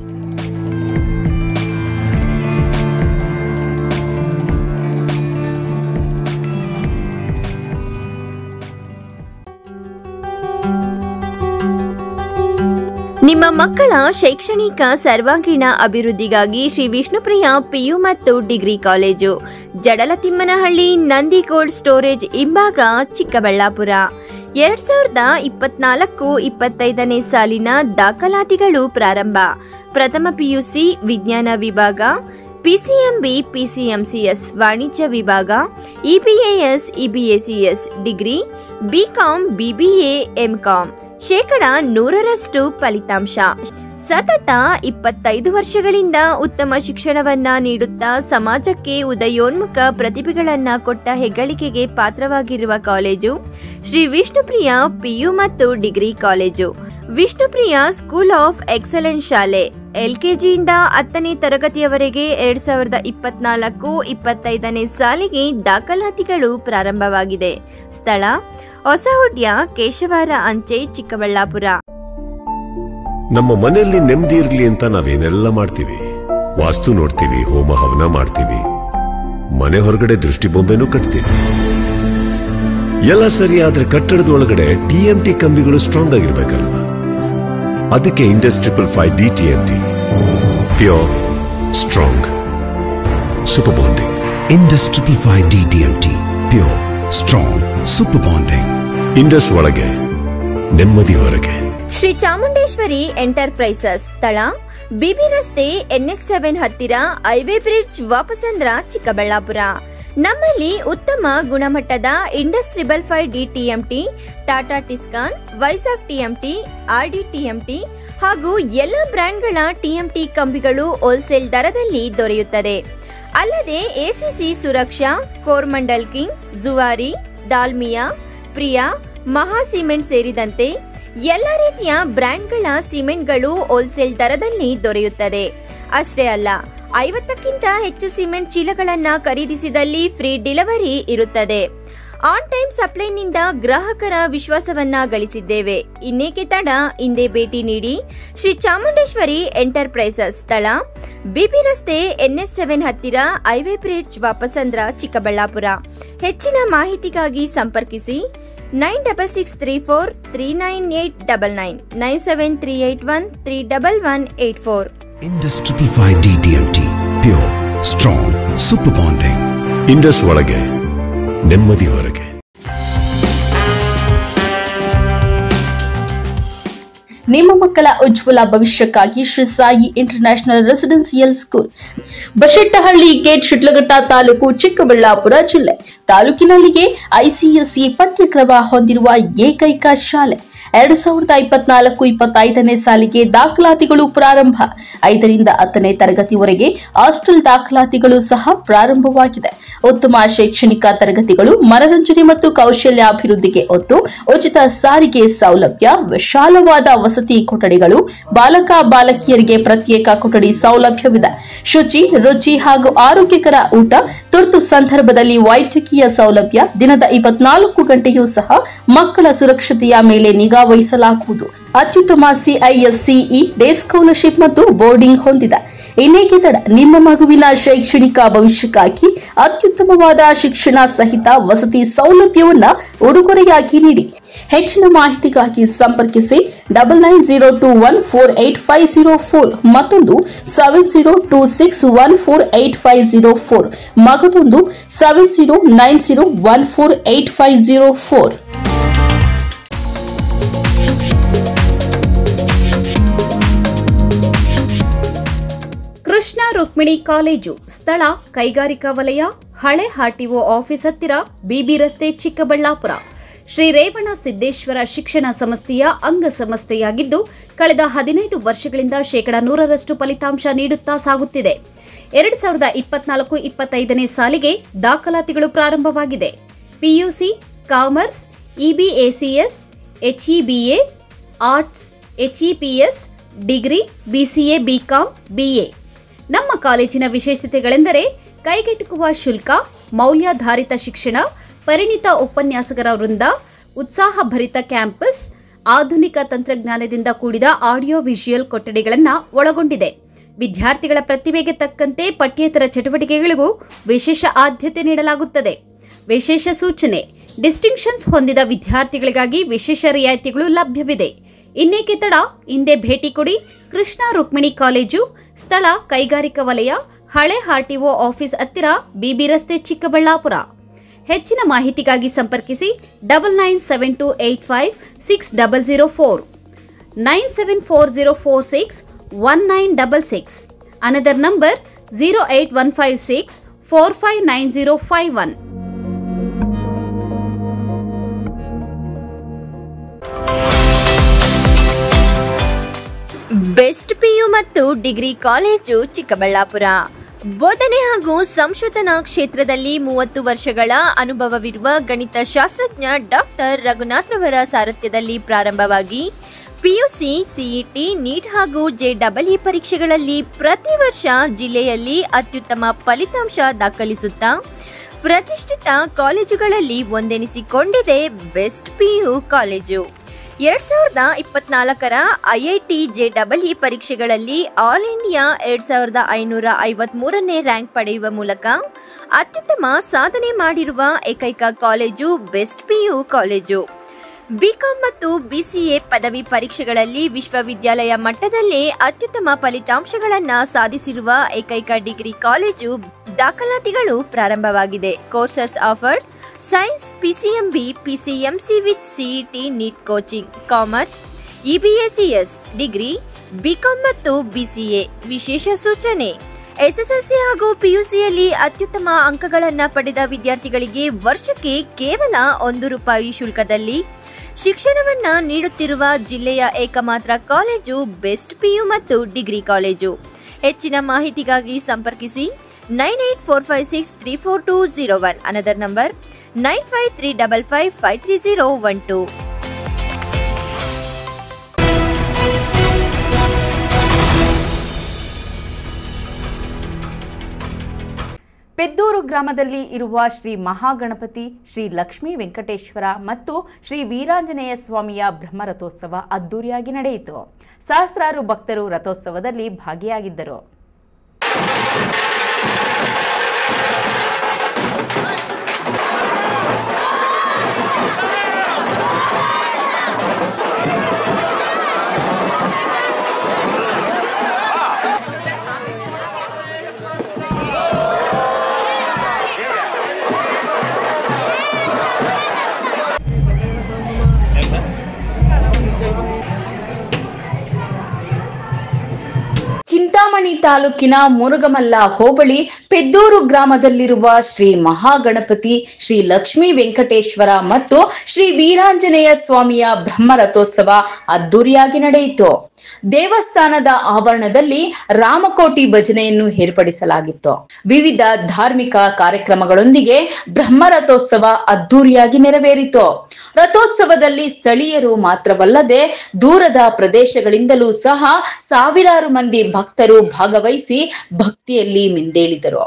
ನಿಮ್ಮ ಮಕ್ಕಳ ಶೈಕ್ಷಣಿಕ ಸರ್ವಾಂಗೀಣ ಅಭಿವೃದ್ಧಿಗಾಗಿ Shri Vishnupriya PU ಮತ್ತು degree college Jadalathimmanahalli Nandi cold storage ಹಿಂಭಾಗ ಚಿಕ್ಕಬಳ್ಳಾಪುರ ಎರಡ್ ಸಾವಿರದ ಇಪ್ಪತ್ನಾಲ್ಕು ಇಪ್ಪತ್ತೈದನೇ ಸಾಲಿನ ದಾಖಲಾತಿಗಳು ಪ್ರಾರಂಭ ಪ್ರಥಮ ಪಿಯುಸಿ ವಿಜ್ಞಾನ ವಿಭಾಗ ಪಿಸಿಎಂಬಿ ಪಿಸಿಎಂಸಿಎಸ್ ವಾಣಿಜ್ಯ ವಿಭಾಗ EBAS EBACS degree BCom BBA MCom ಶೇಕಡ ನೂರರಷ್ಟು ಫಲಿತಾಂಶ ಸತತ ಇಪ್ಪತ್ತೈದು ವರ್ಷಗಳಿಂದ ಉತ್ತಮ ಶಿಕ್ಷಣವನ್ನ ನೀಡುತ್ತಾ ಸಮಾಜಕ್ಕೆ ಉದಯೋನ್ಮುಖ ಪ್ರತಿಭೆಗಳನ್ನ ಕೊಟ್ಟ ಹೆಗ್ಗಳಿಕೆಗೆ ಪಾತ್ರವಾಗಿರುವ ಕಾಲೇಜು ಶ್ರೀ ವಿಷ್ಣುಪ್ರಿಯ ಪಿಯು ಮತ್ತು degree college Vishnupriya school of excellence ಶಾಲೆ ಎಲ್ಕೆಜಿಯಿಂದ ಹತ್ತನೇ ತರಗತಿಯವರೆಗೆ ಎರಡ್ ಸಾವಿರದ ಇಪ್ಪತ್ನಾಲ್ಕು ಇಪ್ಪತ್ತೈದನೇ ಸಾಲಿಗೆ ದಾಖಲಾತಿಗಳು ಪ್ರಾರಂಭವಾಗಿದೆ ಸ್ಥಳ ಹೊಸಹುಡ್ಯ ಕೇಶವಾರ ಅಂಚೆ ಚಿಕ್ಕಬಳ್ಳಾಪುರ ನಮ್ಮ ಮನೆಯಲ್ಲಿ ನೆಮ್ಮದಿ ಇರ್ಲಿ ಅಂತ ನಾವೇನೆಲ್ಲ ಮಾಡ್ತೀವಿ ವಾಸ್ತು ನೋಡ್ತೀವಿ ಹೋಮ ಹವನ ಮಾಡ್ತೀವಿ ಮನೆ ಹೊರಗಡೆ ದೃಷ್ಟಿ ಬೊಂಬೆನೂ ಕಟ್ತೀವಿ ಎಲ್ಲ ಸರಿ ಆದ್ರೆ ಕಟ್ಟಡದ ಒಳಗಡೆ ಟಿಎಂಟಿ ಕಂಬಿಗಳು ಸ್ಟ್ರಾಂಗ್ ಆಗಿರ್ಬೇಕಲ್ವಾ ಅದಕ್ಕೆ Indus triple five D TMT pure strong super bonding Indus triple five D TMT pure strong super bonding Indus ಒಳಗೆ ನೆಮ್ಮದಿ ಹೊರಗೆ ಶ್ರೀ ಚಾಮುಂಡೇಶ್ವರಿ ಎಂಟರ್ಪ್ರೈಸಸ್ ಸ್ಥಳ ಬಿಬಿ ರಸ್ತೆ ಎನ್ಎಸ್ ಸೆವೆನ್ ಹತ್ತಿರ ಹೈವೇ ಬ್ರಿಡ್ಜ್ ವಾಪಸಂದ್ರ ಚಿಕ್ಕಬಳ್ಳಾಪುರ ನಮ್ಮಲ್ಲಿ ಉತ್ತಮ ಗುಣಮಟ್ಟದ Indus triple five D TMT Tata Tiscon Vizag TMT RD TMT ಹಾಗೂ ಎಲ್ಲ ಬ್ರ್ಯಾಂಡ್ಗಳ ಟಿಎಂಟಿ ಕಂಬಿಗಳು ಹೋಲ್ಸೇಲ್ ದರದಲ್ಲಿ ದೊರೆಯುತ್ತದೆ ಅಲ್ಲದೆ ಎಸಿಸಿ ಸುರಕ್ಷಾ ಕೋರ್ಮಂಡಲ್ ಕಿಂಗ್ ಜುವಾರಿ ದಾಲ್ಮಿಯಾ ಪ್ರಿಯಾ ಮಹಾ ಸಿಮೆಂಟ್ ಸೇರಿದಂತೆ ಎಲ್ಲ ರೀತಿಯ ಬ್ರ್ಯಾಂಡ್ಗಳ ಸಿಮೆಂಟ್ಗಳು ಹೋಲ್ಸೇಲ್ ದರದಲ್ಲಿ ದೊರೆಯುತ್ತದೆ ಅಷ್ಟೇ ಅಲ್ಲ ಐವತ್ತಕ್ಕಿಂತ ಹೆಚ್ಚು ಸಿಮೆಂಟ್ ಚೀಲಗಳನ್ನ ಖರೀದಿಸಿದಲ್ಲಿ ಫ್ರೀ ಡೆಲಿವರಿ ಇರುತ್ತದೆ ಆನ್ ಟೈಮ್ ಸಪ್ಲೈನಿಂದ ಗ್ರಾಹಕರ ವಿಶ್ವಾಸವನ್ನ ಗಳಿಸಿದ್ದೇವೆ ಇನ್ನೇಕೆ ತಡ ಹಿಂದೆ ಭೇಟಿ ನೀಡಿ ಶ್ರೀ ಚಾಮುಂಡೇಶ್ವರಿ ಎಂಟರ್ಪ್ರೈಸಸ್ ಸ್ಥಳ ಬಿಬಿ ರಸ್ತೆ ಎನ್ಎಸ್ ಸೆವೆನ್ ಹತ್ತಿರ ಹೈವೇ ಬ್ರಿಡ್ಜ್ ವಾಪಸಂದ್ರ ಚಿಕ್ಕಬಳ್ಳಾಪುರ ಹೆಚ್ಚಿನ ಮಾಹಿತಿಗಾಗಿ ಸಂಪರ್ಕಿಸಿ nine double six three four three nine eight double nine nine seven three eight one three double one eight four Indus triple five D TMT pure strong super bonding Indus ಒಳಗೆ ನೆಮ್ಮದಿ ಹೊರಗೆ ನಿಮ್ಮ ಮಕ್ಕಳ ಉಜ್ವಲ ಭವಿಷ್ಯಕ್ಕಾಗಿ Shri Sai international residential school Bashettahalli gate Shidlaghatta taluk Chikkaballapura ಜಿಲ್ಲೆ ತಾಲೂಕಿನಲ್ಲಿಗೆ ICSE ಪಠ್ಯಕ್ರಮ ಹೊಂದಿರುವ ಏಕೈಕ ಶಾಲೆ ಎರಡ್ ಸಾವಿರದ ಇಪ್ಪತ್ನಾಲ್ಕು ಇಪ್ಪತ್ತೈದನೇ ಸಾಲಿಗೆ ದಾಖಲಾತಿಗಳು ಪ್ರಾರಂಭ ಐದರಿಂದ ಹತ್ತನೇ ತರಗತಿವರೆಗೆ ಹಾಸ್ಟೆಲ್ ದಾಖಲಾತಿಗಳು ಸಹ ಪ್ರಾರಂಭವಾಗಿದೆ ಉತ್ತಮ ಶೈಕ್ಷಣಿಕ ತರಗತಿಗಳು ಮನರಂಜನೆ ಮತ್ತು ಕೌಶಲ್ಯಾಭಿವೃದ್ಧಿಗೆ ಒತ್ತು ಉಚಿತ ಸಾರಿಗೆ ಸೌಲಭ್ಯ ವಿಶಾಲವಾದ ವಸತಿ ಕೊಠಡಿಗಳು ಬಾಲಕ ಬಾಲಕಿಯರಿಗೆ ಪ್ರತ್ಯೇಕ ಕೊಠಡಿ ಸೌಲಭ್ಯವಿದೆ ಶುಚಿ ರುಚಿ ಹಾಗೂ ಆರೋಗ್ಯಕರ ಊಟ ತುರ್ತು ಸಂದರ್ಭದಲ್ಲಿ ವೈದ್ಯಕೀಯ ಸೌಲಭ್ಯ ದಿನದ ಇಪ್ಪತ್ನಾಲ್ಕು ಗಂಟೆಯೂ ಸಹ ಮಕ್ಕಳ ಸುರಕ್ಷತೆಯ ಮೇಲೆ ನಿಗಾ ವಹಿಸಲಾಗುವುದು ಅತ್ಯುತ್ತಮ ಸಿಐಎಸ್ಸಿಇ ಡೇ ಸ್ಕಾಲರ್ಶಿಪ್ ಮತ್ತು ಬೋರ್ಡಿಂಗ್ ಹೊಂದಿದೆ ಇನ್ನೇಕೆ ತಡ ನಿಮ್ಮ ಮಗುವಿನ ಶೈಕ್ಷಣಿಕ ಭವಿಷ್ಯಕ್ಕಾಗಿ ಅತ್ಯುತ್ತಮವಾದ ಶಿಕ್ಷಣ ಸಹಿತ ವಸತಿ ಸೌಲಭ್ಯವನ್ನ ಉಡುಗೊರೆಯಾಗಿ ನೀಡಿ ಹೆಚ್ಚಿನ ಮಾಹಿತಿಗಾಗಿ ಸಂಪರ್ಕಿಸಿ double nine zero two one four eight five zero four ಮತ್ತೊಂದು seven zero two six one four eight five zero four ಮಗದೊಂದು seven zero nine zero one four eight five zero four Krishna Rukmini college ಸ್ಥಳ ಕೈಗಾರಿಕಾ ವಲಯ ಹಳೆ RTO office ಹತ್ತಿರ BB ರಸ್ತೆ ಚಿಕ್ಕಬಳ್ಳಾಪುರ ಶ್ರೀ ರೇವಣ ಸಿದ್ದೇಶ್ವರ ಶಿಕ್ಷಣ ಸಂಸ್ಥೆಯ ಅಂಗ ಸಂಸ್ಥೆಯಾಗಿದ್ದು ಕಳೆದ ಹದಿನೈದು ವರ್ಷಗಳಿಂದ ಶೇಕಡ ನೂರರಷ್ಟು ಫಲಿತಾಂಶ ನೀಡುತ್ತಾ ಸಾಗುತ್ತಿದೆ ಎರಡು ಸಾವಿರದ ಇಪ್ಪತ್ನಾಲ್ಕು ಇಪ್ಪತ್ತೈದನೇ ಸಾಲಿಗೆ ದಾಖಲಾತಿಗಳು ಪ್ರಾರಂಭವಾಗಿದೆ PUC commerce EBACS HEBA arts HEPS degree BCA BCom BA ನಮ್ಮ ಕಾಲೇಜಿನ ವಿಶೇಷತೆಗಳೆಂದರೆ ಕೈಗೆಟುಕುವ ಶುಲ್ಕ ಮೌಲ್ಯಾಧಾರಿತ ಶಿಕ್ಷಣ ಪರಿಣಿತ ಉಪನ್ಯಾಸಕರ ವೃಂದ ಉತ್ಸಾಹಭರಿತ ಕ್ಯಾಂಪಸ್ ಆಧುನಿಕ ತಂತ್ರಜ್ಞಾನದಿಂದ ಕೂಡಿದ ಆಡಿಯೋ ವಿಜುಯಲ್ ಕೊಠಡಿಗಳನ್ನು ಒಳಗೊಂಡಿದೆ ವಿದ್ಯಾರ್ಥಿಗಳ ಪ್ರತಿಭೆಗೆ ತಕ್ಕಂತೆ ಪಠ್ಯೇತರ ಚಟುವಟಿಕೆಗಳಿಗೂ ವಿಶೇಷ ಆದ್ಯತೆ ನೀಡಲಾಗುತ್ತದೆ ವಿಶೇಷ ಸೂಚನೆ ಡಿಸ್ಟಿಂಕ್ಷನ್ಸ್ ಹೊಂದಿದ ವಿದ್ಯಾರ್ಥಿಗಳಿಗಾಗಿ ವಿಶೇಷ ರಿಯಾಯಿತಿಗಳು ಲಭ್ಯವಿದೆ ಇನ್ನೇಕೆ ತಡ ಹಿಂದೆ ಭೇಟಿ ಕೊಡಿ ಕೃಷ್ಣ ರುಕ್ಮಿಣಿ ಕಾಲೇಜು ಸ್ಥಳ ಕೈಗಾರಿಕಾ ವಲಯ ಹಳೆ ಆರ್ಟಿಒ ಆಫೀಸ್ ಹತ್ತಿರ ಬಿಬಿ ರಸ್ತೆ ಚಿಕ್ಕಬಳ್ಳಾಪುರ ಹೆಚ್ಚಿನ ಮಾಹಿತಿಗಾಗಿ ಸಂಪರ್ಕಿಸಿ double nine seven two eight five six double zero four nine seven four zero four six one nine double six another number zero eight one five six four five nine zero five one best PU ಮತ್ತು degree college Chikkaballapura ಬೋಧನೆ ಹಾಗೂ ಸಂಶೋಧನಾ ಕ್ಷೇತ್ರದಲ್ಲಿ ಮೂವತ್ತು ವರ್ಷಗಳ ಅನುಭವವಿರುವ ಗಣಿತ ಶಾಸ್ತ್ರಜ್ಞ doctor ರಘುನಾಥ್ರವರ ಸಾರಥ್ಯದಲ್ಲಿ ಪ್ರಾರಂಭವಾಗಿ PUC CET NEET ಹಾಗೂ ಜೆಡಬ್ಲ್ಇ ಪರೀಕ್ಷೆಗಳಲ್ಲಿ ಪ್ರತಿ ವರ್ಷ ಜಿಲ್ಲೆಯಲ್ಲಿ ಅತ್ಯುತ್ತಮ ಫಲಿತಾಂಶ ದಾಖಲಿಸುತ್ತಾ ಪ್ರತಿಷ್ಠಿತ ಕಾಲೇಜುಗಳಲ್ಲಿ ಒಂದೆನಿಸಿಕೊಂಡಿದೆ ಬೆಸ್ಟ್ ಪಿಯು ಕಾಲೇಜು ಎರಡ್ ಸಾವಿರದ ಇಪ್ಪತ್ನಾಲ್ಕರ ಐಐಟಿ ಜೆಡಬ್ಲ್ಇ ಪರೀಕ್ಷೆಗಳಲ್ಲಿ ಆಲ್ ಇಂಡಿಯಾ ಎರಡ್ ಸಾವಿರದ ಐನೂರ ಐವತ್ ಮೂರನೇ ರ್ಯಾಂಕ್ ಪಡೆಯುವ ಮೂಲಕ ಅತ್ಯುತ್ತಮ ಸಾಧನೆ ಮಾಡಿರುವ ಏಕೈಕ college best PU college BCom ಮತ್ತು ಬಿಸಿಎ ಪದವಿ ಪರೀಕ್ಷೆಗಳಲ್ಲಿ ವಿಶ್ವವಿದ್ಯಾಲಯ ಮಟ್ಟದಲ್ಲೇ ಅತ್ಯುತ್ತಮ ಫಲಿತಾಂಶಗಳನ್ನು ಸಾಧಿಸಿರುವ ಏಕೈಕ ಡಿಗ್ರಿ ಕಾಲೇಜು ದಾಖಲಾತಿಗಳು ಪ್ರಾರಂಭವಾಗಿದೆ courses offered science PCMB PCMC with CET NEET coaching commerce EBACS degree BCom ಮತ್ತು ಬಿಸಿಎ ವಿಶೇಷ ಸೂಚನೆ ಎಸ್ಎಸ್ಎಲ್ಸಿ ಹಾಗೂ ಪಿಯುಸಿಯಲ್ಲಿ ಅತ್ಯುತ್ತಮ ಅಂಕಗಳನ್ನು ಪಡೆದ ವಿದ್ಯಾರ್ಥಿಗಳಿಗೆ ವರ್ಷಕ್ಕೆ ಕೇವಲ ಒಂದು ರೂಪಾಯಿ ಶುಲ್ಕದಲ್ಲಿ ಶಿಕ್ಷಣವನ್ನ ನೀಡುತ್ತಿರುವ ಜಿಲ್ಲೆಯ ಏಕಮಾತ್ರ ಕಾಲೇಜು ಬೆಸ್ಟ್ ಪಿಯು ಮತ್ತು ಡಿಗ್ರಿ ಕಾಲೇಜು ಹೆಚ್ಚಿನ ಮಾಹಿತಿಗಾಗಿ ಸಂಪರ್ಕಿಸಿ nine eight four five six three four two zero one another number nine five three double five five three zero one two Peddur ಗ್ರಾಮದಲ್ಲಿ ಇರುವ ಶ್ರೀ ಮಹಾಗಣಪತಿ ಶ್ರೀ ಲಕ್ಷ್ಮೀ ವೆಂಕಟೇಶ್ವರ ಮತ್ತು ಶ್ರೀ ವೀರಾಂಜನೇಯ ಸ್ವಾಮಿಯ ಬ್ರಹ್ಮರಥೋತ್ಸವ ಅದ್ದೂರಿಯಾಗಿ ನಡೆಯಿತು ಸಹಸ್ರಾರು ಭಕ್ತರು ರಥೋತ್ಸವದಲ್ಲಿ ಭಾಗಿಯಾಗಿದ್ದರು ಚಿಂತಾಮಣಿ ತಾಲೂಕಿನ ಮುರುಗಮಲ್ಲ ಹೋಬಳಿ ಪೆದ್ದೂರು ಗ್ರಾಮದಲ್ಲಿರುವ ಶ್ರೀ ಮಹಾಗಣಪತಿ ಶ್ರೀ ಲಕ್ಷ್ಮೀ ವೆಂಕಟೇಶ್ವರ ಮತ್ತು ಶ್ರೀ ವೀರಾಂಜನೇಯ ಸ್ವಾಮಿಯ ಬ್ರಹ್ಮರಥೋತ್ಸವ ಅದ್ದೂರಿಯಾಗಿ ನಡೆಯಿತು ದೇವಸ್ಥಾನದ ಆವರಣದಲ್ಲಿ ರಾಮಕೋಟಿ ಭಜನೆಯನ್ನು ಏರ್ಪಡಿಸಲಾಗಿತ್ತು ವಿವಿಧ ಧಾರ್ಮಿಕ ಕಾರ್ಯಕ್ರಮಗಳೊಂದಿಗೆ ಬ್ರಹ್ಮರಥೋತ್ಸವ ಅದ್ದೂರಿಯಾಗಿ ನೆರವೇರಿತು ರಥೋತ್ಸವದಲ್ಲಿ ಸ್ಥಳೀಯರು ಮಾತ್ರವಲ್ಲದೆ ದೂರದ ಪ್ರದೇಶಗಳಿಂದಲೂ ಸಹ ಸಾವಿರಾರು ಮಂದಿ ಭಕ್ತರು ಭಾಗವಹಿಸಿ ಭಕ್ತಿಯಲ್ಲಿ ಮಿಂದೇಳಿದರು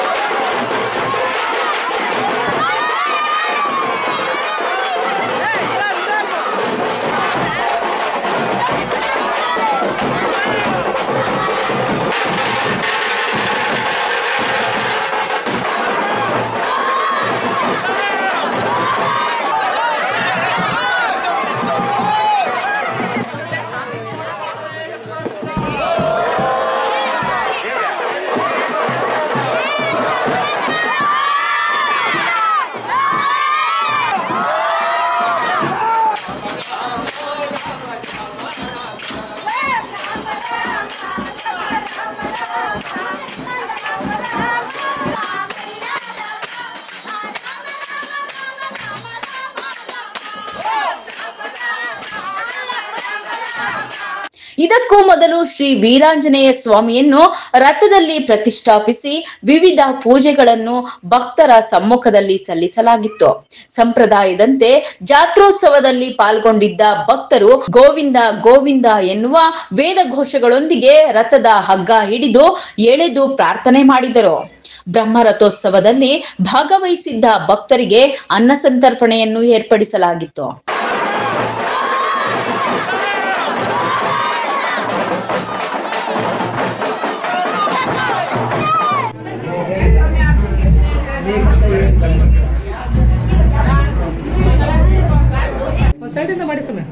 ಇದಕ್ಕೂ ಮೊದಲು ಶ್ರೀ ವೀರಾಂಜನೇಯ ಸ್ವಾಮಿಯನ್ನು ರಥದಲ್ಲಿ ಪ್ರತಿಷ್ಠಾಪಿಸಿ ವಿವಿಧ ಪೂಜೆಗಳನ್ನು ಭಕ್ತರ ಸಮ್ಮುಖದಲ್ಲಿ ಸಲ್ಲಿಸಲಾಗಿತ್ತು ಸಂಪ್ರದಾಯದಂತೆ ಜಾತ್ರೋತ್ಸವದಲ್ಲಿ ಪಾಲ್ಗೊಂಡಿದ್ದ ಭಕ್ತರು ಗೋವಿಂದ ಗೋವಿಂದ ಎನ್ನುವ ವೇದ ಘೋಷಗಳೊಂದಿಗೆ ರಥದ ಹಗ್ಗ ಹಿಡಿದು ಎಳೆದು ಪ್ರಾರ್ಥನೆ ಮಾಡಿದರು ಬ್ರಹ್ಮರಥೋತ್ಸವದಲ್ಲಿ ಭಾಗವಹಿಸಿದ್ದ ಭಕ್ತರಿಗೆ ಅನ್ನ ಸಂತರ್ಪಣೆಯನ್ನು ಏರ್ಪಡಿಸಲಾಗಿತ್ತು ಸೈಡಿಂದ ಮಾಡಿ ಸುಮ್ಮನೆ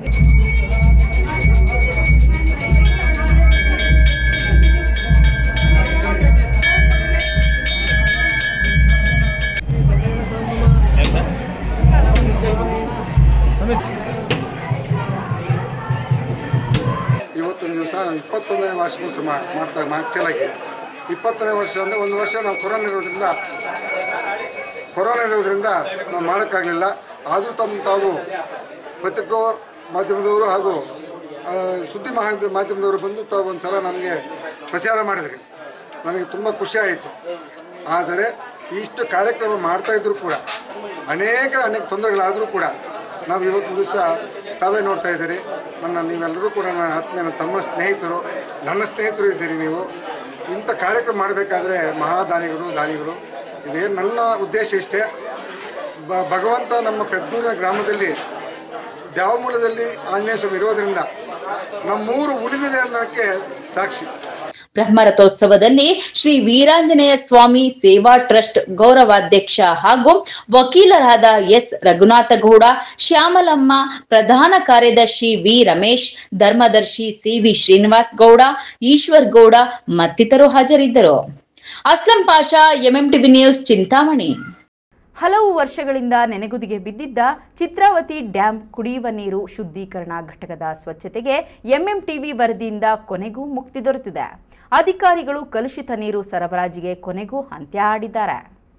ಇವತ್ತೊಂದು ದಿವಸ ನಾವು ಇಪ್ಪತ್ತೊಂದನೇ ವಾರ್ಷಿಕೋತ್ಸವ ಮಾ- ಮಾಡ್ತಾ ಮಾಡ್ತಲಾಗಿ ಇಪ್ಪತ್ತನೇ ವರ್ಷ ಅಂದರೆ ಒಂದು ವರ್ಷ ನಾವು ಕೊರೋನಾ ಇರೋದ್ರಿಂದ ಕೊರೋನಾ ಇರೋದ್ರಿಂದ ನಾವು ಮಾಡೋಕ್ಕಾಗಲಿಲ್ಲ ಆದರೂ ತಮ್ಮ ತಾವು ಪತ್ರಿಕಾ ಮಾಧ್ಯಮದವರು ಹಾಗೂ ಆ, ಸುದ್ದಿ ಮಹಾ ಮಾಧ್ಯಮದವರು ಬಂದು ತಾವು ಒಂದು ಸಲ ನಮಗೆ ಪ್ರಚಾರ ಮಾಡಿದ್ರಿ ನನಗೆ ತುಂಬ ಖುಷಿ ಆಯಿತು ಆದರೆ ಇಷ್ಟು ಕಾರ್ಯಕ್ರಮ ಮಾಡ್ತಾ ಇದ್ದರೂ ಕೂಡ ಅನೇಕ ಅನೇಕ ತೊಂದರೆಗಳಾದರೂ ಕೂಡ ನಾವು ಇವತ್ತು ದಿವಸ ತಾವೇ ನೋಡ್ತಾ ಇದ್ದೀರಿ ನನ್ನ ನೀವೆಲ್ಲರೂ ಕೂಡ ನನ್ನ ಆತ್ಮೀಯ ನನ್ನ ತಮ್ಮ ಸ್ನೇಹಿತರು ನನ್ನ ಸ್ನೇಹಿತರು ಇದ್ದೀರಿ ನೀವು ಇಂಥ ಕಾರ್ಯಕ್ರಮ ಮಾಡಬೇಕಾದ್ರೆ ಮಹಾದಾನಿಗಳು ದಾನಿಗಳು ಇದೇನು ನನ್ನ ಉದ್ದೇಶ ಇಷ್ಟೇ ಬ ಭಗವಂತ ನಮ್ಮ ಪೆದ್ದೂರಿನ ಗ್ರಾಮದಲ್ಲಿ ದ್ಯಾವಮೂಲದಲ್ಲಿ ಆಂಜನೇಯ ಸ್ವಾಮಿ ಇರೋದರಿಂದ ನಮ್ಮೂರು ಉಳಿದಿದೆ ಅನ್ನೋಕ್ಕೆ ಸಾಕ್ಷಿ ಬ್ರಹ್ಮರಥೋತ್ಸವದಲ್ಲಿ ಶ್ರೀ ವೀರಾಂಜನೇಯ ಸ್ವಾಮಿ ಸೇವಾ ಟ್ರಸ್ಟ್ ಗೌರವಾಧ್ಯಕ್ಷ ಹಾಗೂ ವಕೀಲರಾದ ಎಸ್ ರಘುನಾಥಗೌಡ ಶ್ಯಾಮಲಮ್ಮ ಪ್ರಧಾನ ಕಾರ್ಯದರ್ಶಿ ವಿ ರಮೇಶ್ ಧರ್ಮದರ್ಶಿ ಸಿ ವಿ ಶ್ರೀನಿವಾಸ್ ಗೌಡ ಈಶ್ವರ್ ಗೌಡ ಮತ್ತಿತರರು ಹಾಜರಿದ್ದರು ಅಸ್ಲಂ ಪಾಷಾ ಎಂಎಂಟಿವಿ ನ್ಯೂಸ್ ಚಿಂತಾಮಣಿ ಹಲವು ವರ್ಷಗಳಿಂದ ನೆನೆಗುದಿಗೆ ಬಿದ್ದಿದ್ದ ಚಿತ್ರಾವತಿ ಡ್ಯಾಂ ಕುಡಿಯುವ ನೀರು ಶುದ್ಧೀಕರಣ ಘಟಕದ ಸ್ವಚ್ಛತೆಗೆ ಎಂಎಂಟಿವಿ ವರದಿಯಿಂದ ಕೊನೆಗೂ ಮುಕ್ತಿ ದೊರೆತಿದೆ ಅಧಿಕಾರಿಗಳು ಕಲುಷಿತ ನೀರು ಸರಬರಾಜಿಗೆ ಕೊನೆಗೂ ಅಂತ್ಯ ಹಾಡಿದ್ದಾರೆ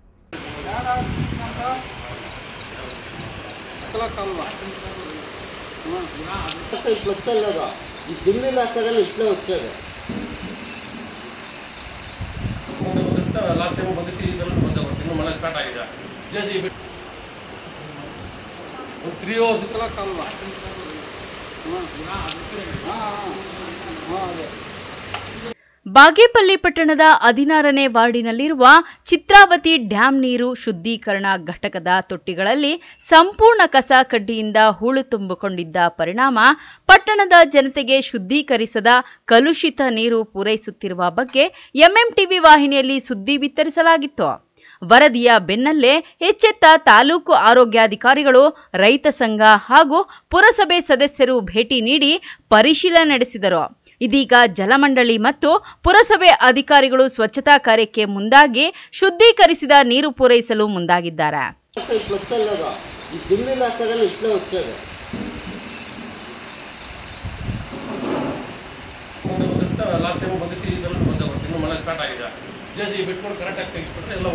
వచ్చలేదు ఈ దిమ్మి నష్టగానే ఇట్లా వచ్చేది ಲಾಸ್ಟ್ ಟೈಮ್ ಬಂದಿತ್ತು ಈ ಸಲ ಬಂದ ಇನ್ನು ಮಳೆ ಸ್ಟಾರ್ಟ್ ಆಗಿದೆ ಜೆ ಸಿ ಬಿ ಒಂದು ತ್ರೀ ಅವರ್ಸ್ ಇತ್ತಲ್ಲ ಕಾಲ್ವಾ ಬಾಗೇಪಲ್ಲಿ ಪಟ್ಟಣದ ಹದಿನಾರನೇ ವಾರ್ಡಿನಲ್ಲಿರುವ ಚಿತ್ರಾವತಿ ಡ್ಯಾಂ ನೀರು ಶುದ್ಧೀಕರಣ ಘಟಕದ ತೊಟ್ಟಿಗಳಲ್ಲಿ ಸಂಪೂರ್ಣ ಕಸ ಕಡ್ಡಿಯಿಂದ ಹೂಳು ತುಂಬಿಕೊಂಡಿದ್ದ ಪರಿಣಾಮ ಪಟ್ಟಣದ ಜನತೆಗೆ ಶುದ್ಧೀಕರಿಸದ ಕಲುಷಿತ ನೀರು ಪೂರೈಸುತ್ತಿರುವ ಬಗ್ಗೆ ಎಂಎಂಟಿವಿ ವಾಹಿನಿಯಲ್ಲಿ ಸುದ್ದಿ ಬಿತ್ತರಿಸಲಾಗಿತ್ತು ವರದಿಯ ಬೆನ್ನಲ್ಲೇ ಎಚ್ಚೆತ್ತ ತಾಲೂಕು ಆರೋಗ್ಯಾಧಿಕಾರಿಗಳು ರೈತ ಸಂಘ ಹಾಗೂ ಪುರಸಭೆ ಸದಸ್ಯರು ಭೇಟಿ ನೀಡಿ ಪರಿಶೀಲನೆ ನಡೆಸಿದರು ಇದೀಗ ಜಲಮಂಡಳಿ ಮತ್ತು ಪುರಸಭೆ ಅಧಿಕಾರಿಗಳು ಸ್ವಚ್ಛತಾ ಕಾರ್ಯಕ್ಕೆ ಮುಂದಾಗಿ ಶುದ್ಧೀಕರಿಸಿದ ನೀರು ಪೂರೈಸಲು ಮುಂದಾಗಿದ್ದಾರೆ అసలు ఇట్లా వచ్చేలాగా ఈ దిల్లీలో అసలు ఇట్లా వచ్చేది ಲಾಸ್ಟ್ ಟೈಮ್ ಬಂದಿತ್ತು ಈ ಸಲ ಬಂದೇ ಬರ್ತೀನಿ ಇನ್ನು ಮಳೆ ಸ್ಟಾರ್ಟ್ ಆಗಿದೆ ಜೆ ಸಿ ಬಿಟ್ಕೊಂಡು ಕರೆಕ್ಟಾಗಿ ತೆಗಿಸ್ಬಿಟ್ರೆ ಎಲ್ಲ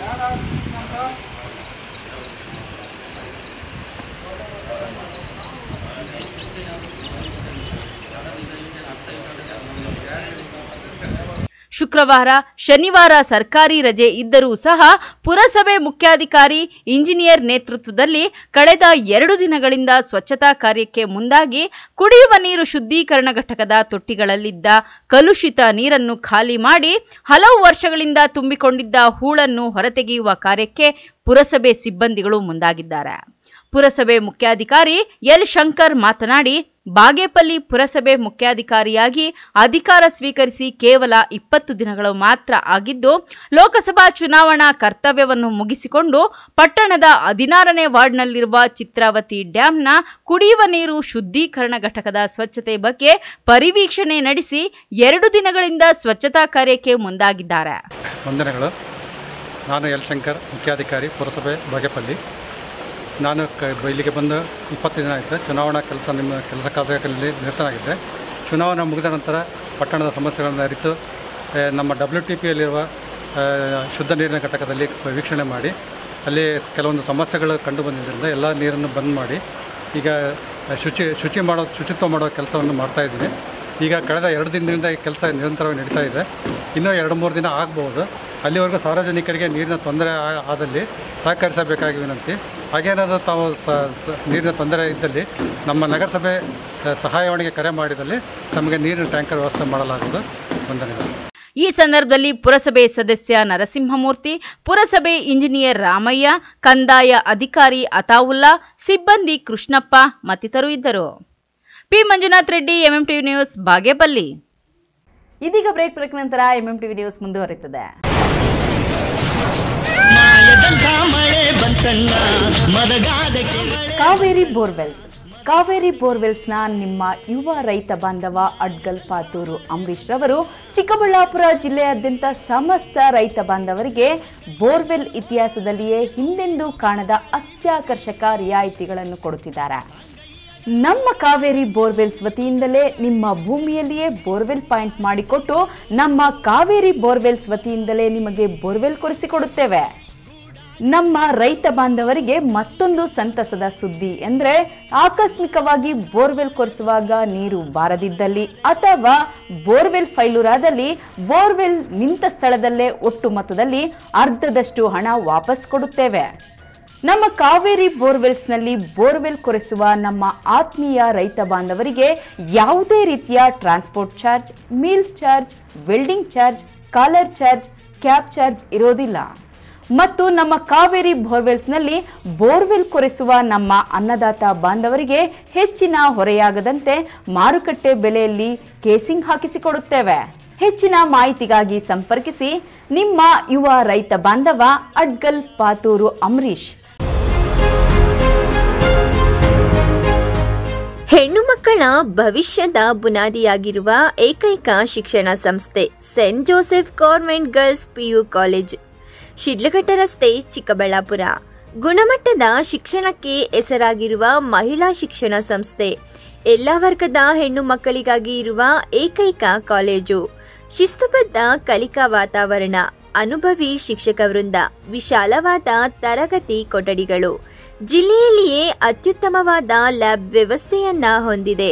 ಶುಕ್ರವಾರ ಶನಿವಾರ ಸರ್ಕಾರಿ ರಜೆ ಇದ್ದರೂ ಸಹ ಪುರಸಭೆ ಮುಖ್ಯಾಧಿಕಾರಿ ಇಂಜಿನಿಯರ್ ನೇತೃತ್ವದಲ್ಲಿ ಕಳೆದ ಎರಡು ದಿನಗಳಿಂದ ಸ್ವಚ್ಛತಾ ಕಾರ್ಯಕ್ಕೆ ಮುಂದಾಗಿ ಕುಡಿಯುವ ನೀರು ಶುದ್ಧೀಕರಣ ಘಟಕದ ತೊಟ್ಟಿಗಳಲ್ಲಿದ್ದ ಕಲುಷಿತ ನೀರನ್ನು ಖಾಲಿ ಮಾಡಿ ಹಲವು ವರ್ಷಗಳಿಂದ ತುಂಬಿಕೊಂಡಿದ್ದ ಹೂಳನ್ನು ಹೊರತೆಗೆಯುವ ಕಾರ್ಯಕ್ಕೆ ಪುರಸಭೆ ಸಿಬ್ಬಂದಿಗಳು ಮುಂದಾಗಿದ್ದಾರೆ ಪುರಸಭೆ ಮುಖ್ಯಾಧಿಕಾರಿ ಎಲ್ ಶಂಕರ್ ಮಾತನಾಡಿ ಬಾಗೇಪಲ್ಲಿ ಪುರಸಭೆ ಮುಖ್ಯಾಧಿಕಾರಿಯಾಗಿ ಅಧಿಕಾರ ಸ್ವೀಕರಿಸಿ ಕೇವಲ ಇಪ್ಪತ್ತು ದಿನಗಳು ಮಾತ್ರ ಆಗಿದ್ದು ಲೋಕಸಭಾ ಚುನಾವಣಾ ಕರ್ತವ್ಯವನ್ನು ಮುಗಿಸಿಕೊಂಡು ಪಟ್ಟಣದ ಹದಿನಾರನೇ ವಾರ್ಡ್ನಲ್ಲಿರುವ ಚಿತ್ರಾವತಿ ಡ್ಯಾಂನ ಕುಡಿಯುವ ನೀರು ಶುದ್ಧೀಕರಣ ಘಟಕದ ಸ್ವಚ್ಛತೆ ಬಗ್ಗೆ ಪರಿವೀಕ್ಷಣೆ ನಡೆಸಿ ಎರಡು ದಿನಗಳಿಂದ ಸ್ವಚ್ಛತಾ ಕಾರ್ಯಕ್ಕೆ ಮುಂದಾಗಿದ್ದಾರೆ ವಂದನೆಗಳು ನಾನು ಎಲ್ ಶಂಕರ್ ಮುಖ್ಯಾಧಿಕಾರಿ ಪುರಸಭೆ ಬಾಗೇಪಲ್ಲಿ ನಾನು ಕ ಇಲ್ಲಿಗೆ ಬಂದು ಇಪ್ಪತ್ತು ದಿನ ಆಯಿತು ಚುನಾವಣಾ ಕೆಲಸ ನಿಮ್ಮ ಕೆಲಸ ಕಾರ್ಯಗಳಲ್ಲಿ ನಿರತನಾಗಿದ್ದೆ ಚುನಾವಣೆ ಮುಗಿದ ನಂತರ ಪಟ್ಟಣದ ಸಮಸ್ಯೆಗಳನ್ನು ಅರಿತು ಆ, ನಮ್ಮ ಡಬ್ಲ್ಯೂ ಟಿ ಪಿಯಲ್ಲಿರುವ ಶುದ್ಧ ನೀರಿನ ಘಟಕದಲ್ಲಿ ವೀಕ್ಷಣೆ ಮಾಡಿ ಅಲ್ಲಿ ಕೆಲವೊಂದು ಸಮಸ್ಯೆಗಳು ಕಂಡು ಬಂದಿದ್ದರಿಂದ ಎಲ್ಲ ನೀರನ್ನು ಬಂದ್ ಮಾಡಿ ಈಗ ಶುಚಿ ಶುಚಿ ಮಾಡೋ ಶುಚಿತ್ವ ಮಾಡೋ ಕೆಲಸವನ್ನು ಮಾಡ್ತಾಯಿದ್ದೀನಿ ಈಗ ಕಳೆದ ಎರಡು ದಿನದಿಂದ ಈ ಕೆಲಸ ನಿರಂತರವಾಗಿ ನಡೀತಾ ಇದೆ ಇನ್ನೂ ಎರಡು ಮೂರು ದಿನ ಆಗ್ಬೋದು ಅಲ್ಲಿವರೆಗೂ ಸಾರ್ವಜನಿಕರಿಗೆ ನೀರಿನ ತೊಂದರೆ ಆ- ಆದಲ್ಲಿ ಸಹಕರಿಸಬೇಕಾಗಿ ವಿನಂತಿ ಹಾಗೇನಾದರೂ ತಾವು ಸ ಸ- ನೀರಿನ ತೊಂದರೆ ಇದ್ದಲ್ಲಿ ನಮ್ಮ ನಗರಸಭೆ ಆ, ಸಹಾಯವಾಣಿಗೆ ಕರೆ ಮಾಡಿದಲ್ಲಿ ನಮಗೆ ನೀರಿನ ಟ್ಯಾಂಕರ್ ವ್ಯವಸ್ಥೆ ಮಾಡಲಾಗುವುದು ವಂದನೆಗಳು ಈ ಸಂದರ್ಭದಲ್ಲಿ ಪುರಸಭೆ ಸದಸ್ಯ ನರಸಿಂಹಮೂರ್ತಿ ಪುರಸಭೆ ಇಂಜಿನಿಯರ್ ರಾಮಯ್ಯ ಕಂದಾಯ ಅಧಿಕಾರಿ ಅತಾವುಲ್ಲಾ ಸಿಬ್ಬಂದಿ ಕೃಷ್ಣಪ್ಪ ಮತ್ತಿತರರು ಇದ್ದರು P Manjunath Reddy MMT news Bagepalli ಇದೀಗ ಬ್ರೇಕ್ ಬ್ರೇಕ್ ನಂತರ ಎಂಎಂ ಟಿವಿ ನ್ಯೂಸ್ ಮುಂದುವರಿಯುತ್ತದೆ ಕಾವೇರಿ ಬೋರ್ವೆಲ್ಸ್ ಕಾವೇರಿ ಬೋರ್ವೆಲ್ಸ್ನ ನಿಮ್ಮ ಯುವ ರೈತ ಬಾಂಧವ ಅಡ್ಗಲ್ ಪಾತೂರು ಅಂಬರೀಶ್ ರವರು ಚಿಕ್ಕಬಳ್ಳಾಪುರ ಜಿಲ್ಲೆಯಾದ್ಯಂತ ಸಮಸ್ತ ರೈತ ಬಾಂಧವರಿಗೆ ಬೋರ್ವೆಲ್ ಇತಿಹಾಸದಲ್ಲಿಯೇ ಹಿಂದೆಂದೂ ಕಾಣದ ಅತ್ಯಾಕರ್ಷಕ ರಿಯಾಯಿತಿಗಳನ್ನು ಕೊಡುತ್ತಿದ್ದಾರೆ ನಮ್ಮ ಕಾವೇರಿ ಬೋರ್ವೆಲ್ಸ್ ವತಿಯಿಂದಲೇ ನಿಮ್ಮ ಭೂಮಿಯಲ್ಲಿಯೇ ಬೋರ್ವೆಲ್ ಪಾಯಿಂಟ್ ಮಾಡಿಕೊಟ್ಟು ನಮ್ಮ ಕಾವೇರಿ ಬೋರ್ವೆಲ್ಸ್ ವತಿಯಿಂದಲೇ ನಿಮಗೆ ಬೋರ್ವೆಲ್ ಕೊಡಿಸಿಕೊಡುತ್ತೇವೆ ನಮ್ಮ ರೈತ ಬಾಂಧವರಿಗೆ ಮತ್ತೊಂದು ಸಂತಸದ ಸುದ್ದಿ ಎಂದರೆ ಆಕಸ್ಮಿಕವಾಗಿ ಬೋರ್ವೆಲ್ ಕೊರೆಸುವಾಗ ನೀರು ಬಾರದಿದ್ದಲ್ಲಿ ಅಥವಾ ಬೋರ್ವೆಲ್ ಫೈಲೂರಾದಲ್ಲಿ ಬೋರ್ವೆಲ್ ನಿಂತ ಸ್ಥಳದಲ್ಲೇ ಒಟ್ಟು ಮೊತ್ತದಲ್ಲಿ ಅರ್ಧದಷ್ಟು ಹಣ ವಾಪಸ್ ಕೊಡುತ್ತೇವೆ ನಮ್ಮ ಕಾವೇರಿ ಬೋರ್ವೆಲ್ಸ್ನಲ್ಲಿ ಬೋರ್ವೆಲ್ ಕೊರೆಸುವ ನಮ್ಮ ಆತ್ಮೀಯ ರೈತ ಬಾಂಧವರಿಗೆ ಯಾವುದೇ ರೀತಿಯ transport charge meals charge welding charge collar charge cab charge ಇರೋದಿಲ್ಲ ಮತ್ತು ನಮ್ಮ ಕಾವೇರಿ ಬೋರ್ವೆಲ್ಸ್ನಲ್ಲಿ ಬೋರ್ವೆಲ್ ಕೊರೆಸುವ ನಮ್ಮ ಅನ್ನದಾತ ಬಾಂಧವರಿಗೆ ಹೆಚ್ಚಿನ ಹೊರೆಯಾಗದಂತೆ ಮಾರುಕಟ್ಟೆ ಬೆಲೆಯಲ್ಲಿ ಕೇಸಿಂಗ್ ಹಾಕಿಸಿಕೊಡುತ್ತೇವೆ ಹೆಚ್ಚಿನ ಮಾಹಿತಿಗಾಗಿ ಸಂಪರ್ಕಿಸಿ ನಿಮ್ಮ ಯುವ ರೈತ ಬಾಂಧವ ಅಡ್ಗಲ್ ಪಾತೂರು ಅಂಬರೀಶ್ ಹೆಣ್ಣು ಮಕ್ಕಳ ಭವಿಷ್ಯದ ಬುನಾದಿಯಾಗಿರುವ ಏಕೈಕ ಶಿಕ್ಷಣ ಸಂಸ್ಥೆ saint Joseph government girls PU college Shidlaghatta ರಸ್ತೆ ಚಿಕ್ಕಬಳ್ಳಾಪುರ ಗುಣಮಟ್ಟದ ಶಿಕ್ಷಣಕ್ಕೆ ಹೆಸರಾಗಿರುವ ಮಹಿಳಾ ಶಿಕ್ಷಣ ಸಂಸ್ಥೆ ಎಲ್ಲ ವರ್ಗದ ಹೆಣ್ಣು ಮಕ್ಕಳಿಗಾಗಿ ಇರುವ ಏಕೈಕ ಕಾಲೇಜು ಶಿಸ್ತುಬದ್ಧ ಕಲಿಕಾ ವಾತಾವರಣ ಅನುಭವಿ ಶಿಕ್ಷಕ ವೃಂದ ವಿಶಾಲವಾದ ತರಗತಿ ಕೊಠಡಿಗಳು ಜಿಲ್ಲೆಯಲ್ಲಿಯೇ ಅತ್ಯುತ್ತಮವಾದ ಲ್ಯಾಬ್ ವ್ಯವಸ್ಥೆಯನ್ನ ಹೊಂದಿದೆ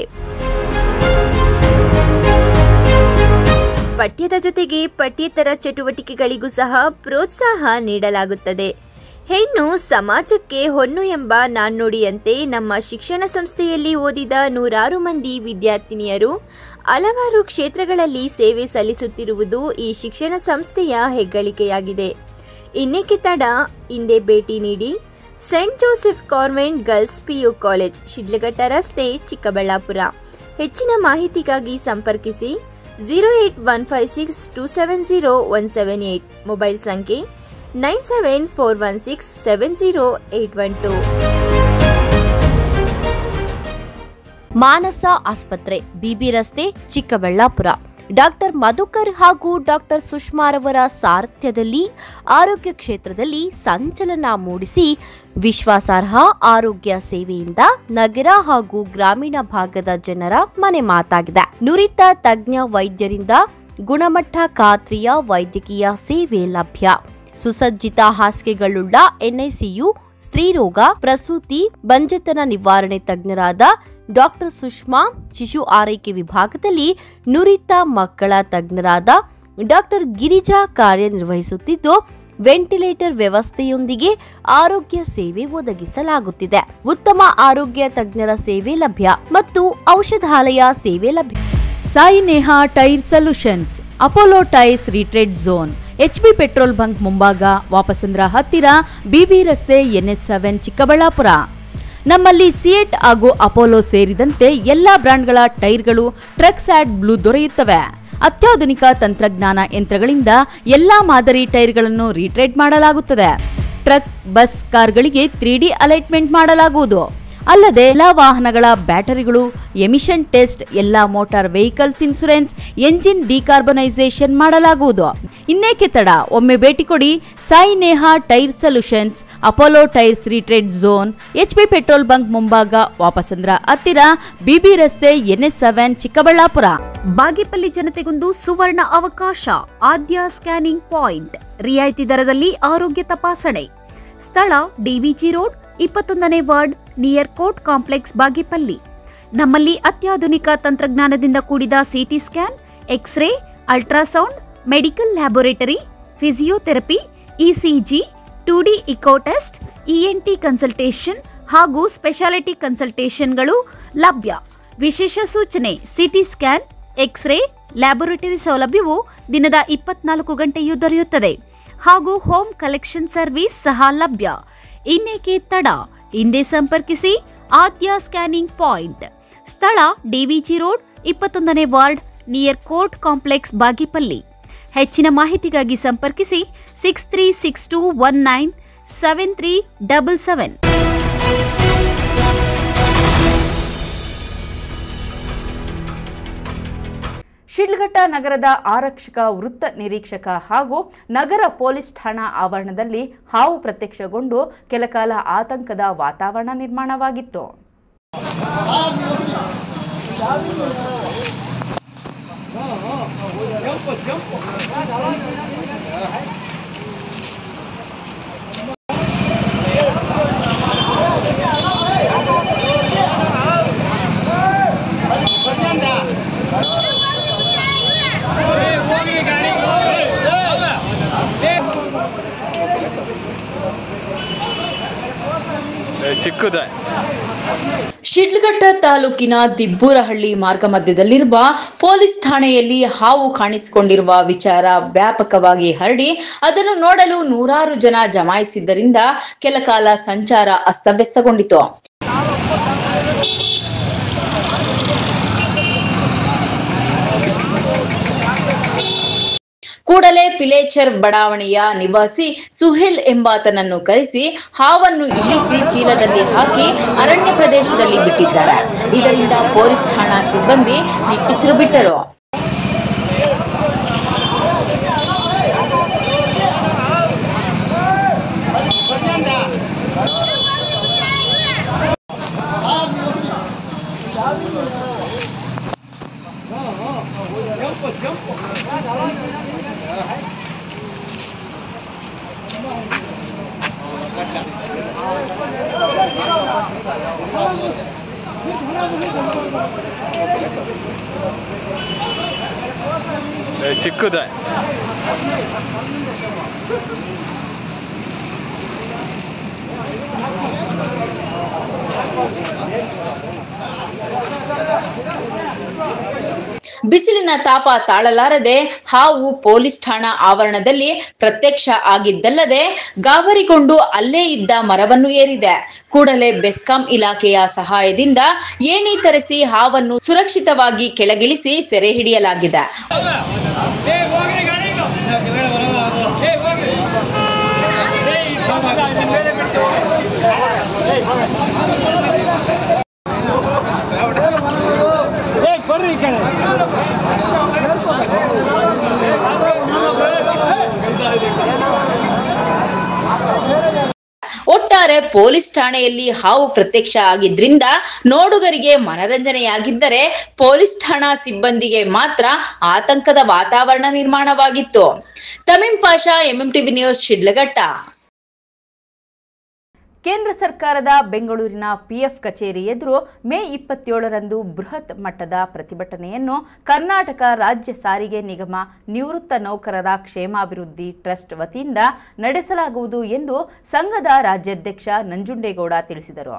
ಪಠ್ಯದ ಜೊತೆಗೆ ಪಠ್ಯೇತರ ಚಟುವಟಿಕೆಗಳಿಗೂ ಸಹ ಪ್ರೋತ್ಸಾಹ ನೀಡಲಾಗುತ್ತದೆ ಹೆಣ್ಣು ಸಮಾಜಕ್ಕೆ ಹೊನ್ನು ಎಂಬ ನಾಣ್ಣುಡಿಯಂತೆ ನಮ್ಮ ಶಿಕ್ಷಣ ಸಂಸ್ಥೆಯಲ್ಲಿ ಓದಿದ ನೂರಾರು ಮಂದಿ ವಿದ್ಯಾರ್ಥಿನಿಯರು ಹಲವಾರು ಕ್ಷೇತ್ರಗಳಲ್ಲಿ ಸೇವೆ ಸಲ್ಲಿಸುತ್ತಿರುವುದು ಈ ಶಿಕ್ಷಣ ಸಂಸ್ಥೆಯ ಹೆಗ್ಗಳಿಕೆಯಾಗಿದೆ ಇನ್ನೇಕೆ ತಡ ಹಿಂದೆ ಭೇಟಿ ನೀಡಿ saint Joseph convent girls PU college Shidlaghatta ರಸ್ತೆ ಚಿಕ್ಕಬಳ್ಳಾಪುರ ಹೆಚ್ಚಿನ ಮಾಹಿತಿಗಾಗಿ ಸಂಪರ್ಕಿಸಿ zero eight one five six two seven zero one seven eight mobile ಸಂಖ್ಯೆ nine seven four one six seven zero eight one two Manasa ಆಸ್ಪತ್ರೆ ಬಿಬಿ ರಸ್ತೆ ಚಿಕ್ಕಬಳ್ಳಾಪುರ ಡಾಕ್ಟರ್ ಮಧುಕರ್ ಹಾಗೂ ಡಾಕ್ಟರ್ ಸುಷ್ಮಾರವರ ಸಾರಥ್ಯದಲ್ಲಿ ಆರೋಗ್ಯ ಕ್ಷೇತ್ರದಲ್ಲಿ ಸಂಚಲನ ಮೂಡಿಸಿ ವಿಶ್ವಾಸಾರ್ಹ ಆರೋಗ್ಯ ಸೇವೆಯಿಂದ ನಗರ ಹಾಗೂ ಗ್ರಾಮೀಣ ಭಾಗದ ಜನರ ಮನೆ ಮಾತಾಗಿದೆ ನುರಿತ ತಜ್ಞ ವೈದ್ಯರಿಂದ ಗುಣಮಟ್ಟ ಖಾತ್ರಿಯ ವೈದ್ಯಕೀಯ ಸೇವೆ ಲಭ್ಯ ಸುಸಜ್ಜಿತ ಹಾಸಿಗೆಗಳುಳ್ಳ ಎನ್ಐಸಿಯು ಸ್ತ್ರೀರೋಗ ಪ್ರಸೂತಿ ಬಂಜೆತನ ನಿವಾರಣೆ ತಜ್ಞರಾದ ಡಾಕ್ಟರ್ ಸುಷ್ಮಾ ಶಿಶು ಆರೈಕೆ ವಿಭಾಗದಲ್ಲಿ ನುರಿತ ಮಕ್ಕಳ ತಜ್ಞರಾದ ಡಾಕ್ಟರ್ ಗಿರಿಜಾ ಕಾರ್ಯನಿರ್ವಹಿಸುತ್ತಿದ್ದು ವೆಂಟಿಲೇಟರ್ ವ್ಯವಸ್ಥೆಯೊಂದಿಗೆ ಆರೋಗ್ಯ ಸೇವೆ ಒದಗಿಸಲಾಗುತ್ತಿದೆ ಉತ್ತಮ ಆರೋಗ್ಯ ತಜ್ಞರ ಸೇವೆ ಲಭ್ಯ ಮತ್ತು ಔಷಧಾಲಯ ಸೇವೆ ಲಭ್ಯ Sai Neha tyre solutions Apollo tyres retread zone HB petrol bunk ಮುಂಭಾಗ ವಾಪಸಂದ್ರ ಹತ್ತಿರ ಬಿಬಿ ರಸ್ತೆ ಎನ್ಎಸ್ ಸೆವೆನ್ ಚಿಕ್ಕಬಳ್ಳಾಪುರ ನಮ್ಮಲ್ಲಿ ಸಿಯೆಟ್ ಹಾಗೂ ಅಪೋಲೋ ಸೇರಿದಂತೆ ಎಲ್ಲಾ ಬ್ರ್ಯಾಂಡ್ಗಳ ಟೈರ್ಗಳು ಟ್ರಕ್ ಸ್ಯಾಡ್ ಬ್ಲೂ ದೊರೆಯುತ್ತವೆ ಅತ್ಯಾಧುನಿಕ ತಂತ್ರಜ್ಞಾನ ಯಂತ್ರಗಳಿಂದ ಎಲ್ಲಾ ಮಾದರಿ ಟೈರ್ಗಳನ್ನು ರೀಟ್ರೇಡ್ ಮಾಡಲಾಗುತ್ತದೆ ಟ್ರಕ್ ಬಸ್ ಕಾರ್ಗಳಿಗೆ ತ್ರೀ ಡಿ ಅಲೈಟ್ಮೆಂಟ್ ಮಾಡಲಾಗುವುದು ಅಲ್ಲದೆ ಎಲ್ಲ ವಾಹನಗಳ ಬ್ಯಾಟರಿಗಳು ಎಮಿಷನ್ ಟೆಸ್ಟ್ ಎಲ್ಲ motor vehicles insurance engine decarbonisation ಮಾಡಲಾಗುವುದು ಇನ್ನೇಕೆ ತಡ ಒಮ್ಮೆ ಭೇಟಿ ಕೊಡಿ Sai Neha tyre solutions Apollo tyres retread zone HP petrol bunk ಮುಂಭಾಗ ವಾಪಸಂದ್ರ ಹತ್ತಿರ ಬಿಬಿ ರಸ್ತೆ ಎನ್ಎಸ್ ಸೆವೆನ್ ಚಿಕ್ಕಬಳ್ಳಾಪುರ ಬಾಗೇಪಲ್ಲಿ ಜನತೆಗೊಂದು ಸುವರ್ಣ ಅವಕಾಶ ಆದ್ಯ ಸ್ಕ್ಯಾನಿಂಗ್ ಪಾಯಿಂಟ್ ರಿಯಾಯಿತಿ ದರದಲ್ಲಿ ಆರೋಗ್ಯ ತಪಾಸಣೆ ಸ್ಥಳ ಡಿವಿಜಿ ರೋಡ್ ಇಪ್ಪತ್ತೊಂದನೇ ward near court complex Bagepalli ನಮ್ಮಲ್ಲಿ ಅತ್ಯಾಧುನಿಕ ತಂತ್ರಜ್ಞಾನದಿಂದ ಕೂಡಿದ CT scan X ray ultrasound medical laboratory physiotherapy ECG two D echo test ENT consultation ಹಾಗೂ ಸ್ಪೆಷಾಲಿಟಿ ಕನ್ಸಲ್ಟೇಷನ್ಗಳು ಲಭ್ಯ ವಿಶೇಷ ಸೂಚನೆ ಸಿಟಿ ಸ್ಕ್ಯಾನ್ ಎಕ್ಸ್ರೇ ಲ್ಯಾಬೊರೇಟರಿ ಸೌಲಭ್ಯವು ದಿನದ ಇಪ್ಪತ್ನಾಲ್ಕು ಗಂಟೆಯೂ ದೊರೆಯುತ್ತದೆ ಹಾಗೂ ಹೋಮ್ ಕಲೆಕ್ಷನ್ ಸರ್ವಿಸ್ ಸಹ ಲಭ್ಯ ಇನ್ನೇಕೆ ತಡ ಹಿಂದೆ ಸಂಪರ್ಕಿಸಿ ಆದ್ಯ ಸ್ಕ್ಯಾನಿಂಗ್ ಪಾಯಿಂಟ್ ಸ್ಥಳ ಡಿವಿಜಿ ರೋಡ್ ಇಪ್ಪತ್ತೊಂದನೇ ward near court complex Bagepalli ಹೆಚ್ಚಿನ ಮಾಹಿತಿಗಾಗಿ ಸಂಪರ್ಕಿಸಿ six three six two one nine seven three double seven Shidlaghatta ನಗರದ ಆರಕ್ಷಕ ವೃತ್ತ ನಿರೀಕ್ಷಕ ಹಾಗೂ ನಗರ ಪೊಲೀಸ್ ಠಾಣಾ ಆವರಣದಲ್ಲಿ ಹಾವು ಪ್ರತ್ಯಕ್ಷಗೊಂಡು ಕೆಲಕಾಲ ಆತಂಕದ ವಾತಾವರಣ ನಿರ್ಮಾಣವಾಗಿತ್ತು ಚಿಕ್ಕದೆ ಶಿಡ್ಲಘಟ್ಟ ತಾಲೂಕಿನ ದಿಬ್ಬೂರಹಳ್ಳಿ ಮಾರ್ಗ ಮಧ್ಯದಲ್ಲಿರುವ ಪೊಲೀಸ್ ಠಾಣೆಯಲ್ಲಿ ಹಾವು ಕಾಣಿಸಿಕೊಂಡಿರುವ ವಿಚಾರ ವ್ಯಾಪಕವಾಗಿ ಹರಡಿ ಅದನ್ನು ನೋಡಲು ನೂರಾರು ಜನ ಜಮಾಯಿಸಿದ್ದರಿಂದ ಕೆಲಕಾಲ ಸಂಚಾರ ಅಸ್ತವ್ಯಸ್ತಗೊಂಡಿತು ಕೂಡಲೇ ಪಿಲೇಚರ್ ಬಡಾವಣೆಯ ನಿವಾಸಿ ಸುಹೇಲ್ ಎಂಬಾತನನ್ನು ಕರೆಸಿ ಹಾವನ್ನು ಇಳಿಸಿ ಚೀಲದಲ್ಲಿ ಹಾಕಿ ಅರಣ್ಯ ಪ್ರದೇಶದಲ್ಲಿ ಬಿಟ್ಟಿದ್ದಾರೆ ಇದರಿಂದ ಪೊಲೀಸ್ ಠಾಣಾ ಸಿಬ್ಬಂದಿ ನಿಟ್ಟುಸಿರು ಬಿಟ್ಟರು ಚಿಕ್ಕದೆ ಬಿಸಿಲಿನ ತಾಪ ತಾಳಲಾರದೆ ಹಾವು ಪೊಲೀಸ್ ಠಾಣಾ ಆವರಣದಲ್ಲಿ ಪ್ರತ್ಯಕ್ಷ ಆಗಿದ್ದಲ್ಲದೆ ಗಾಬರಿಗೊಂಡು ಅಲ್ಲೇ ಇದ್ದ ಮರವನ್ನು ಏರಿದೆ ಕೂಡಲೇ ಬೆಸ್ಕಾಂ ಇಲಾಖೆಯ ಸಹಾಯದಿಂದ ಏಣಿ ತರಿಸಿ ಹಾವನ್ನು ಸುರಕ್ಷಿತವಾಗಿ ಕೆಳಗಿಳಿಸಿ ಸೆರೆ ಹಿಡಿಯಲಾಗಿದೆ ಒಟ್ಟಾರೆ ಪೊಲೀಸ್ ಠಾಣೆಯಲ್ಲಿ ಹಾವು ಪ್ರತ್ಯಕ್ಷ ಆಗಿದ್ರಿಂದ ನೋಡುಗರಿಗೆ ಮನರಂಜನೆಯಾಗಿದ್ದರೆ ಪೊಲೀಸ್ ಠಾಣಾ ಸಿಬ್ಬಂದಿಗೆ ಮಾತ್ರ ಆತಂಕದ ವಾತಾವರಣ ನಿರ್ಮಾಣವಾಗಿತ್ತು ತಮೀಂ ಪಾಷಾ ಎಂಎಂಟಿವಿ ನ್ಯೂಸ್ ಶಿಡ್ಲಘಟ್ಟ ಕೇಂದ್ರ ಸರ್ಕಾರದ ಬೆಂಗಳೂರಿನ ಪಿಎಫ್ ಕಚೇರಿ ಎದುರು ಮೇ ಇಪ್ಪತ್ತೇಳರಂದು ಬೃಹತ್ ಮಟ್ಟದ ಪ್ರತಿಭಟನೆಯನ್ನು ಕರ್ನಾಟಕ ರಾಜ್ಯ ಸಾರಿಗೆ ನಿಗಮ ನಿವೃತ್ತ ನೌಕರರ ಕ್ಷೇಮಾಭಿವೃದ್ಧಿ ಟ್ರಸ್ಟ್ ವತಿಯಿಂದ ನಡೆಸಲಾಗುವುದು ಎಂದು ಸಂಘದ ರಾಜ್ಯಾಧ್ಯಕ್ಷ ನಂಜುಂಡೇಗೌಡ ತಿಳಿಸಿದರು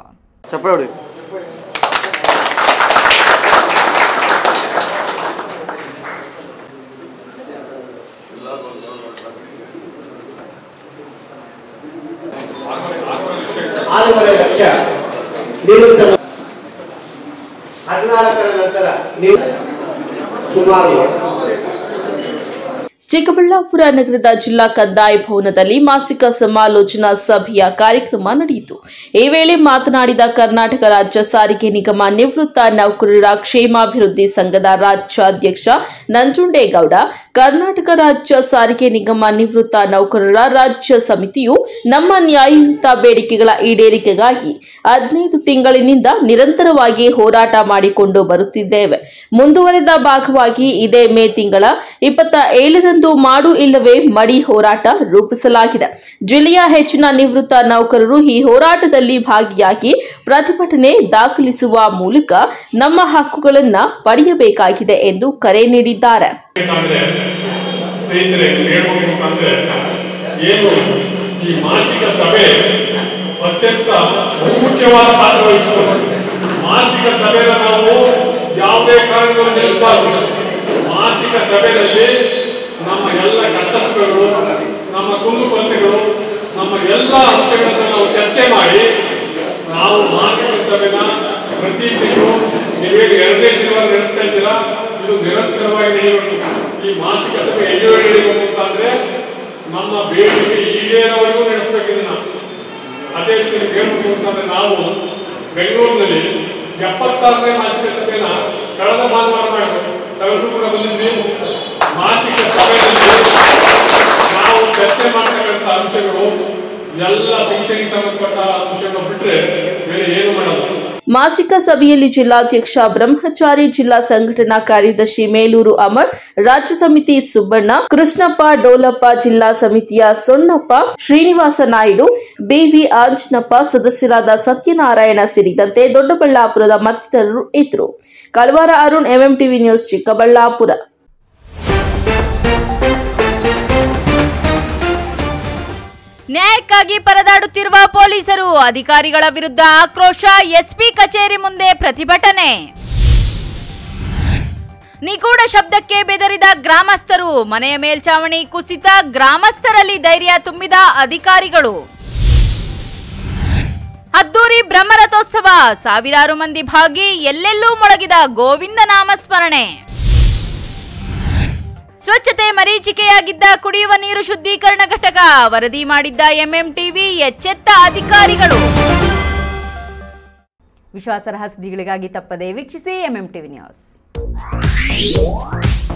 ಆರೂವರೆ ಲಕ್ಷ ನಿವೃತ್ತ ಹದಿನಾಲ್ಕರ ನಂತರ ನೀವು ಸುಮಾರು ಚಿಕ್ಕಬಳ್ಳಾಪುರ ನಗರದ ಜಿಲ್ಲಾ ಕಂದಾಯ ಭವನದಲ್ಲಿ ಮಾಸಿಕ ಸಮಾಲೋಚನಾ ಸಭೆಯ ಕಾರ್ಯಕ್ರಮ ನಡೆಯಿತು ಈ ವೇಳೆ ಮಾತನಾಡಿದ ಕರ್ನಾಟಕ ರಾಜ್ಯ ಸಾರಿಗೆ ನಿಗಮ ನಿವೃತ್ತ ನೌಕರರ ಕ್ಷೇಮಾಭಿವೃದ್ಧಿ ಸಂಘದ ರಾಜ್ಯಾಧ್ಯಕ್ಷ ನಂಜುಂಡೇಗೌಡ ಕರ್ನಾಟಕ ರಾಜ್ಯ ಸಾರಿಗೆ ನಿಗಮ ನಿವೃತ್ತ ನೌಕರರ ರಾಜ್ಯ ಸಮಿತಿಯು ನಮ್ಮ ನ್ಯಾಯಯುತ ಬೇಡಿಕೆಗಳ ಈಡೇರಿಕೆಗಾಗಿ ಹದಿನೈದು ತಿಂಗಳಿನಿಂದ ನಿರಂತರವಾಗಿ ಹೋರಾಟ ಮಾಡಿಕೊಂಡು ಬರುತ್ತಿದ್ದೇವೆ ಮುಂದುವರೆದ ಭಾಗವಾಗಿ ಇದೇ ಮೇ ತಿಂಗಳ ಇಪ್ಪತ್ತ ಏಳರಂದು ಮಾಡು ಇಲ್ಲವೇ ಮಡಿ ಹೋರಾಟ ರೂಪಿಸಲಾಗಿದೆ ಜಿಲ್ಲೆಯ ಹೆಚ್ಚಿನ ನಿವೃತ್ತ ನೌಕರರು ಈ ಹೋರಾಟದಲ್ಲಿ ಭಾಗಿಯಾಗಿ ಪ್ರತಿಭಟನೆ ದಾಖಲಿಸುವ ಮೂಲಕ ನಮ್ಮ ಹಕ್ಕುಗಳನ್ನ ಪಡೆಯಬೇಕಾಗಿದೆ ಎಂದು ಕರೆ ನೀಡಿದ್ದಾರೆ ಅಂದ್ರೆ ಸ್ನೇಹಿತರೆ ಹೇಳ್ಬೇಕಂದ್ರೆ ಏನು ಈ ಮಾಸಿಕ ಸಭೆ ಅತ್ಯಂತ ಬಹುಮುಖ್ಯವಾದ ಪಾತ್ರ ವಹಿಸುತ್ತದೆ ಮಾಸಿಕ ಸಭೆಯಲ್ಲಿ ನಾವು ಯಾವುದೇ ಕಾರಣಗಳು ನಿಲ್ಲಿಸಬಾರದು ಮಾಸಿಕ ಸಭೆಯಲ್ಲಿ ನಮ್ಮ ಎಲ್ಲ ಕಷ್ಟ ಸುಖಗಳು ನಮ್ಮ ಕುಂದು ಕೊರತೆಗಳು ನಮ್ಮ ಎಲ್ಲ ಅಂಶಗಳನ್ನು ನಾವು ಚರ್ಚೆ ಮಾಡಿ ನಾವು ಮಾಸಿಕ ಸಭೆನ ಪ್ರತಿ ತಿಂಗಳು ನೀವೇನು ಎರಡನೇ ಶನಿವಾರ ನಡೆಸ್ತಾ ಇದ್ದೀರಾ ಇದು ನಿರಂತರವಾಗಿ ನಡೆಯಬೇಕು ಈ ಮಾಸಿಕ ಸಭೆ ಎಲ್ಲಿವರೆಗೆ ನಡೆಯಬೇಕು ಅಂತಂದ್ರೆ ನಮ್ಮ ಬೇಡಿಕೆ ಈಗೇನವರೆಗೂ ನಡೆಸಬೇಕು ಇದನ್ನ ಅದೇ ರೀತಿ ಹೇಳ್ಬೇಕು ಅಂತಂದ್ರೆ ನಾವು ಬೆಂಗಳೂರಿನಲ್ಲಿ ಎಪ್ಪತ್ತಾರನೇ ಮಾಸಿಕ ಸಭೆನ ಕಳೆದ ಭಾನುವಾರ ಮಾಡಬೇಕು ತಾವೆಲ್ಲರೂ ಕೂಡ ಬಂದಿದ್ವಿ ಮಾಸಿಕ ಸಭೆಯಲ್ಲಿ ನಾವು ಚರ್ಚೆ ಮಾಡ್ತಕ್ಕಂಥ ಅಂಶಗಳು ಎಲ್ಲ ಪಿಂಚಣಿಗೆ ಸಂಬಂಧಪಟ್ಟ ಅಂಶಗಳು ಬಿಟ್ರೆ ಬೇರೆ ಏನು ಮಾಡಲ್ಲ ಮಾಸಿಕ ಸಭೆಯಲ್ಲಿ ಜಿಲ್ಲಾಧ್ಯಕ್ಷ ಬ್ರಹ್ಮಚಾರಿ ಜಿಲ್ಲಾ ಸಂಘಟನಾ ಕಾರ್ಯದರ್ಶಿ ಮೇಲೂರು ಅಮರ್ ರಾಜ್ಯ ಸಮಿತಿ ಸುಬ್ಬಣ್ಣ ಕೃಷ್ಣಪ್ಪ ಡೋಲಪ್ಪ ಜಿಲ್ಲಾ ಸಮಿತಿಯ ಸೊಣ್ಣಪ್ಪ ಶ್ರೀನಿವಾಸ ನಾಯ್ಡು ಬಿವಿ ಆಂಜನಪ್ಪ ಸದಸ್ಯರಾದ ಸತ್ಯನಾರಾಯಣ ಸೇರಿದಂತೆ ದೊಡ್ಡಬಳ್ಳಾಪುರದ ಮತ್ತಿತರರು ಇದ್ದರು ಕಲ್ವಾರ ಅರುಣ್ ಎಂಎಂಟಿವಿ ನ್ಯೂಸ್ ಚಿಕ್ಕಬಳ್ಳಾಪುರ ನ್ಯಾಯಕ್ಕಾಗಿ ಪರದಾಡುತ್ತಿರುವ ಪೊಲೀಸರು ಅಧಿಕಾರಿಗಳ ವಿರುದ್ಧ ಆಕ್ರೋಶ ಎಸ್ಪಿ ಕಚೇರಿ ಮುಂದೆ ಪ್ರತಿಭಟನೆ ನಿಗೂಢ ಶಬ್ದಕ್ಕೆ ಬೆದರಿದ ಗ್ರಾಮಸ್ಥರು ಮನೆಯ ಮೇಲ್ಚಾವಣಿ ಕುಸಿತ ಗ್ರಾಮಸ್ಥರಲ್ಲಿ ಧೈರ್ಯ ತುಂಬಿದ ಅಧಿಕಾರಿಗಳು ಅದ್ದೂರಿ ಬ್ರಹ್ಮರಥೋತ್ಸವ ಸಾವಿರಾರು ಮಂದಿ ಭಾಗಿ ಎಲ್ಲೆಲ್ಲೂ ಮೊಳಗಿದ ಗೋವಿಂದ ನಾಮಸ್ಮರಣೆ ಸ್ವಚ್ಛತೆ ಮರೀಚಿಕೆಯಾಗಿದ್ದ ಕುಡಿಯುವ ನೀರು ಶುದ್ಧೀಕರಣ ಘಟಕ ವರದಿ ಮಾಡಿದ್ದ ಎಂಎಂಟಿವಿ ಎಚ್ಚೆತ್ತ ಅಧಿಕಾರಿಗಳು ವಿಶ್ವಾಸಾರ್ಹ ಸುದ್ದಿಗಳಿಗಾಗಿ ತಪ್ಪದೇ ವೀಕ್ಷಿಸಿ ಎಂಎಂ ಟಿವಿ ನ್ಯೂಸ್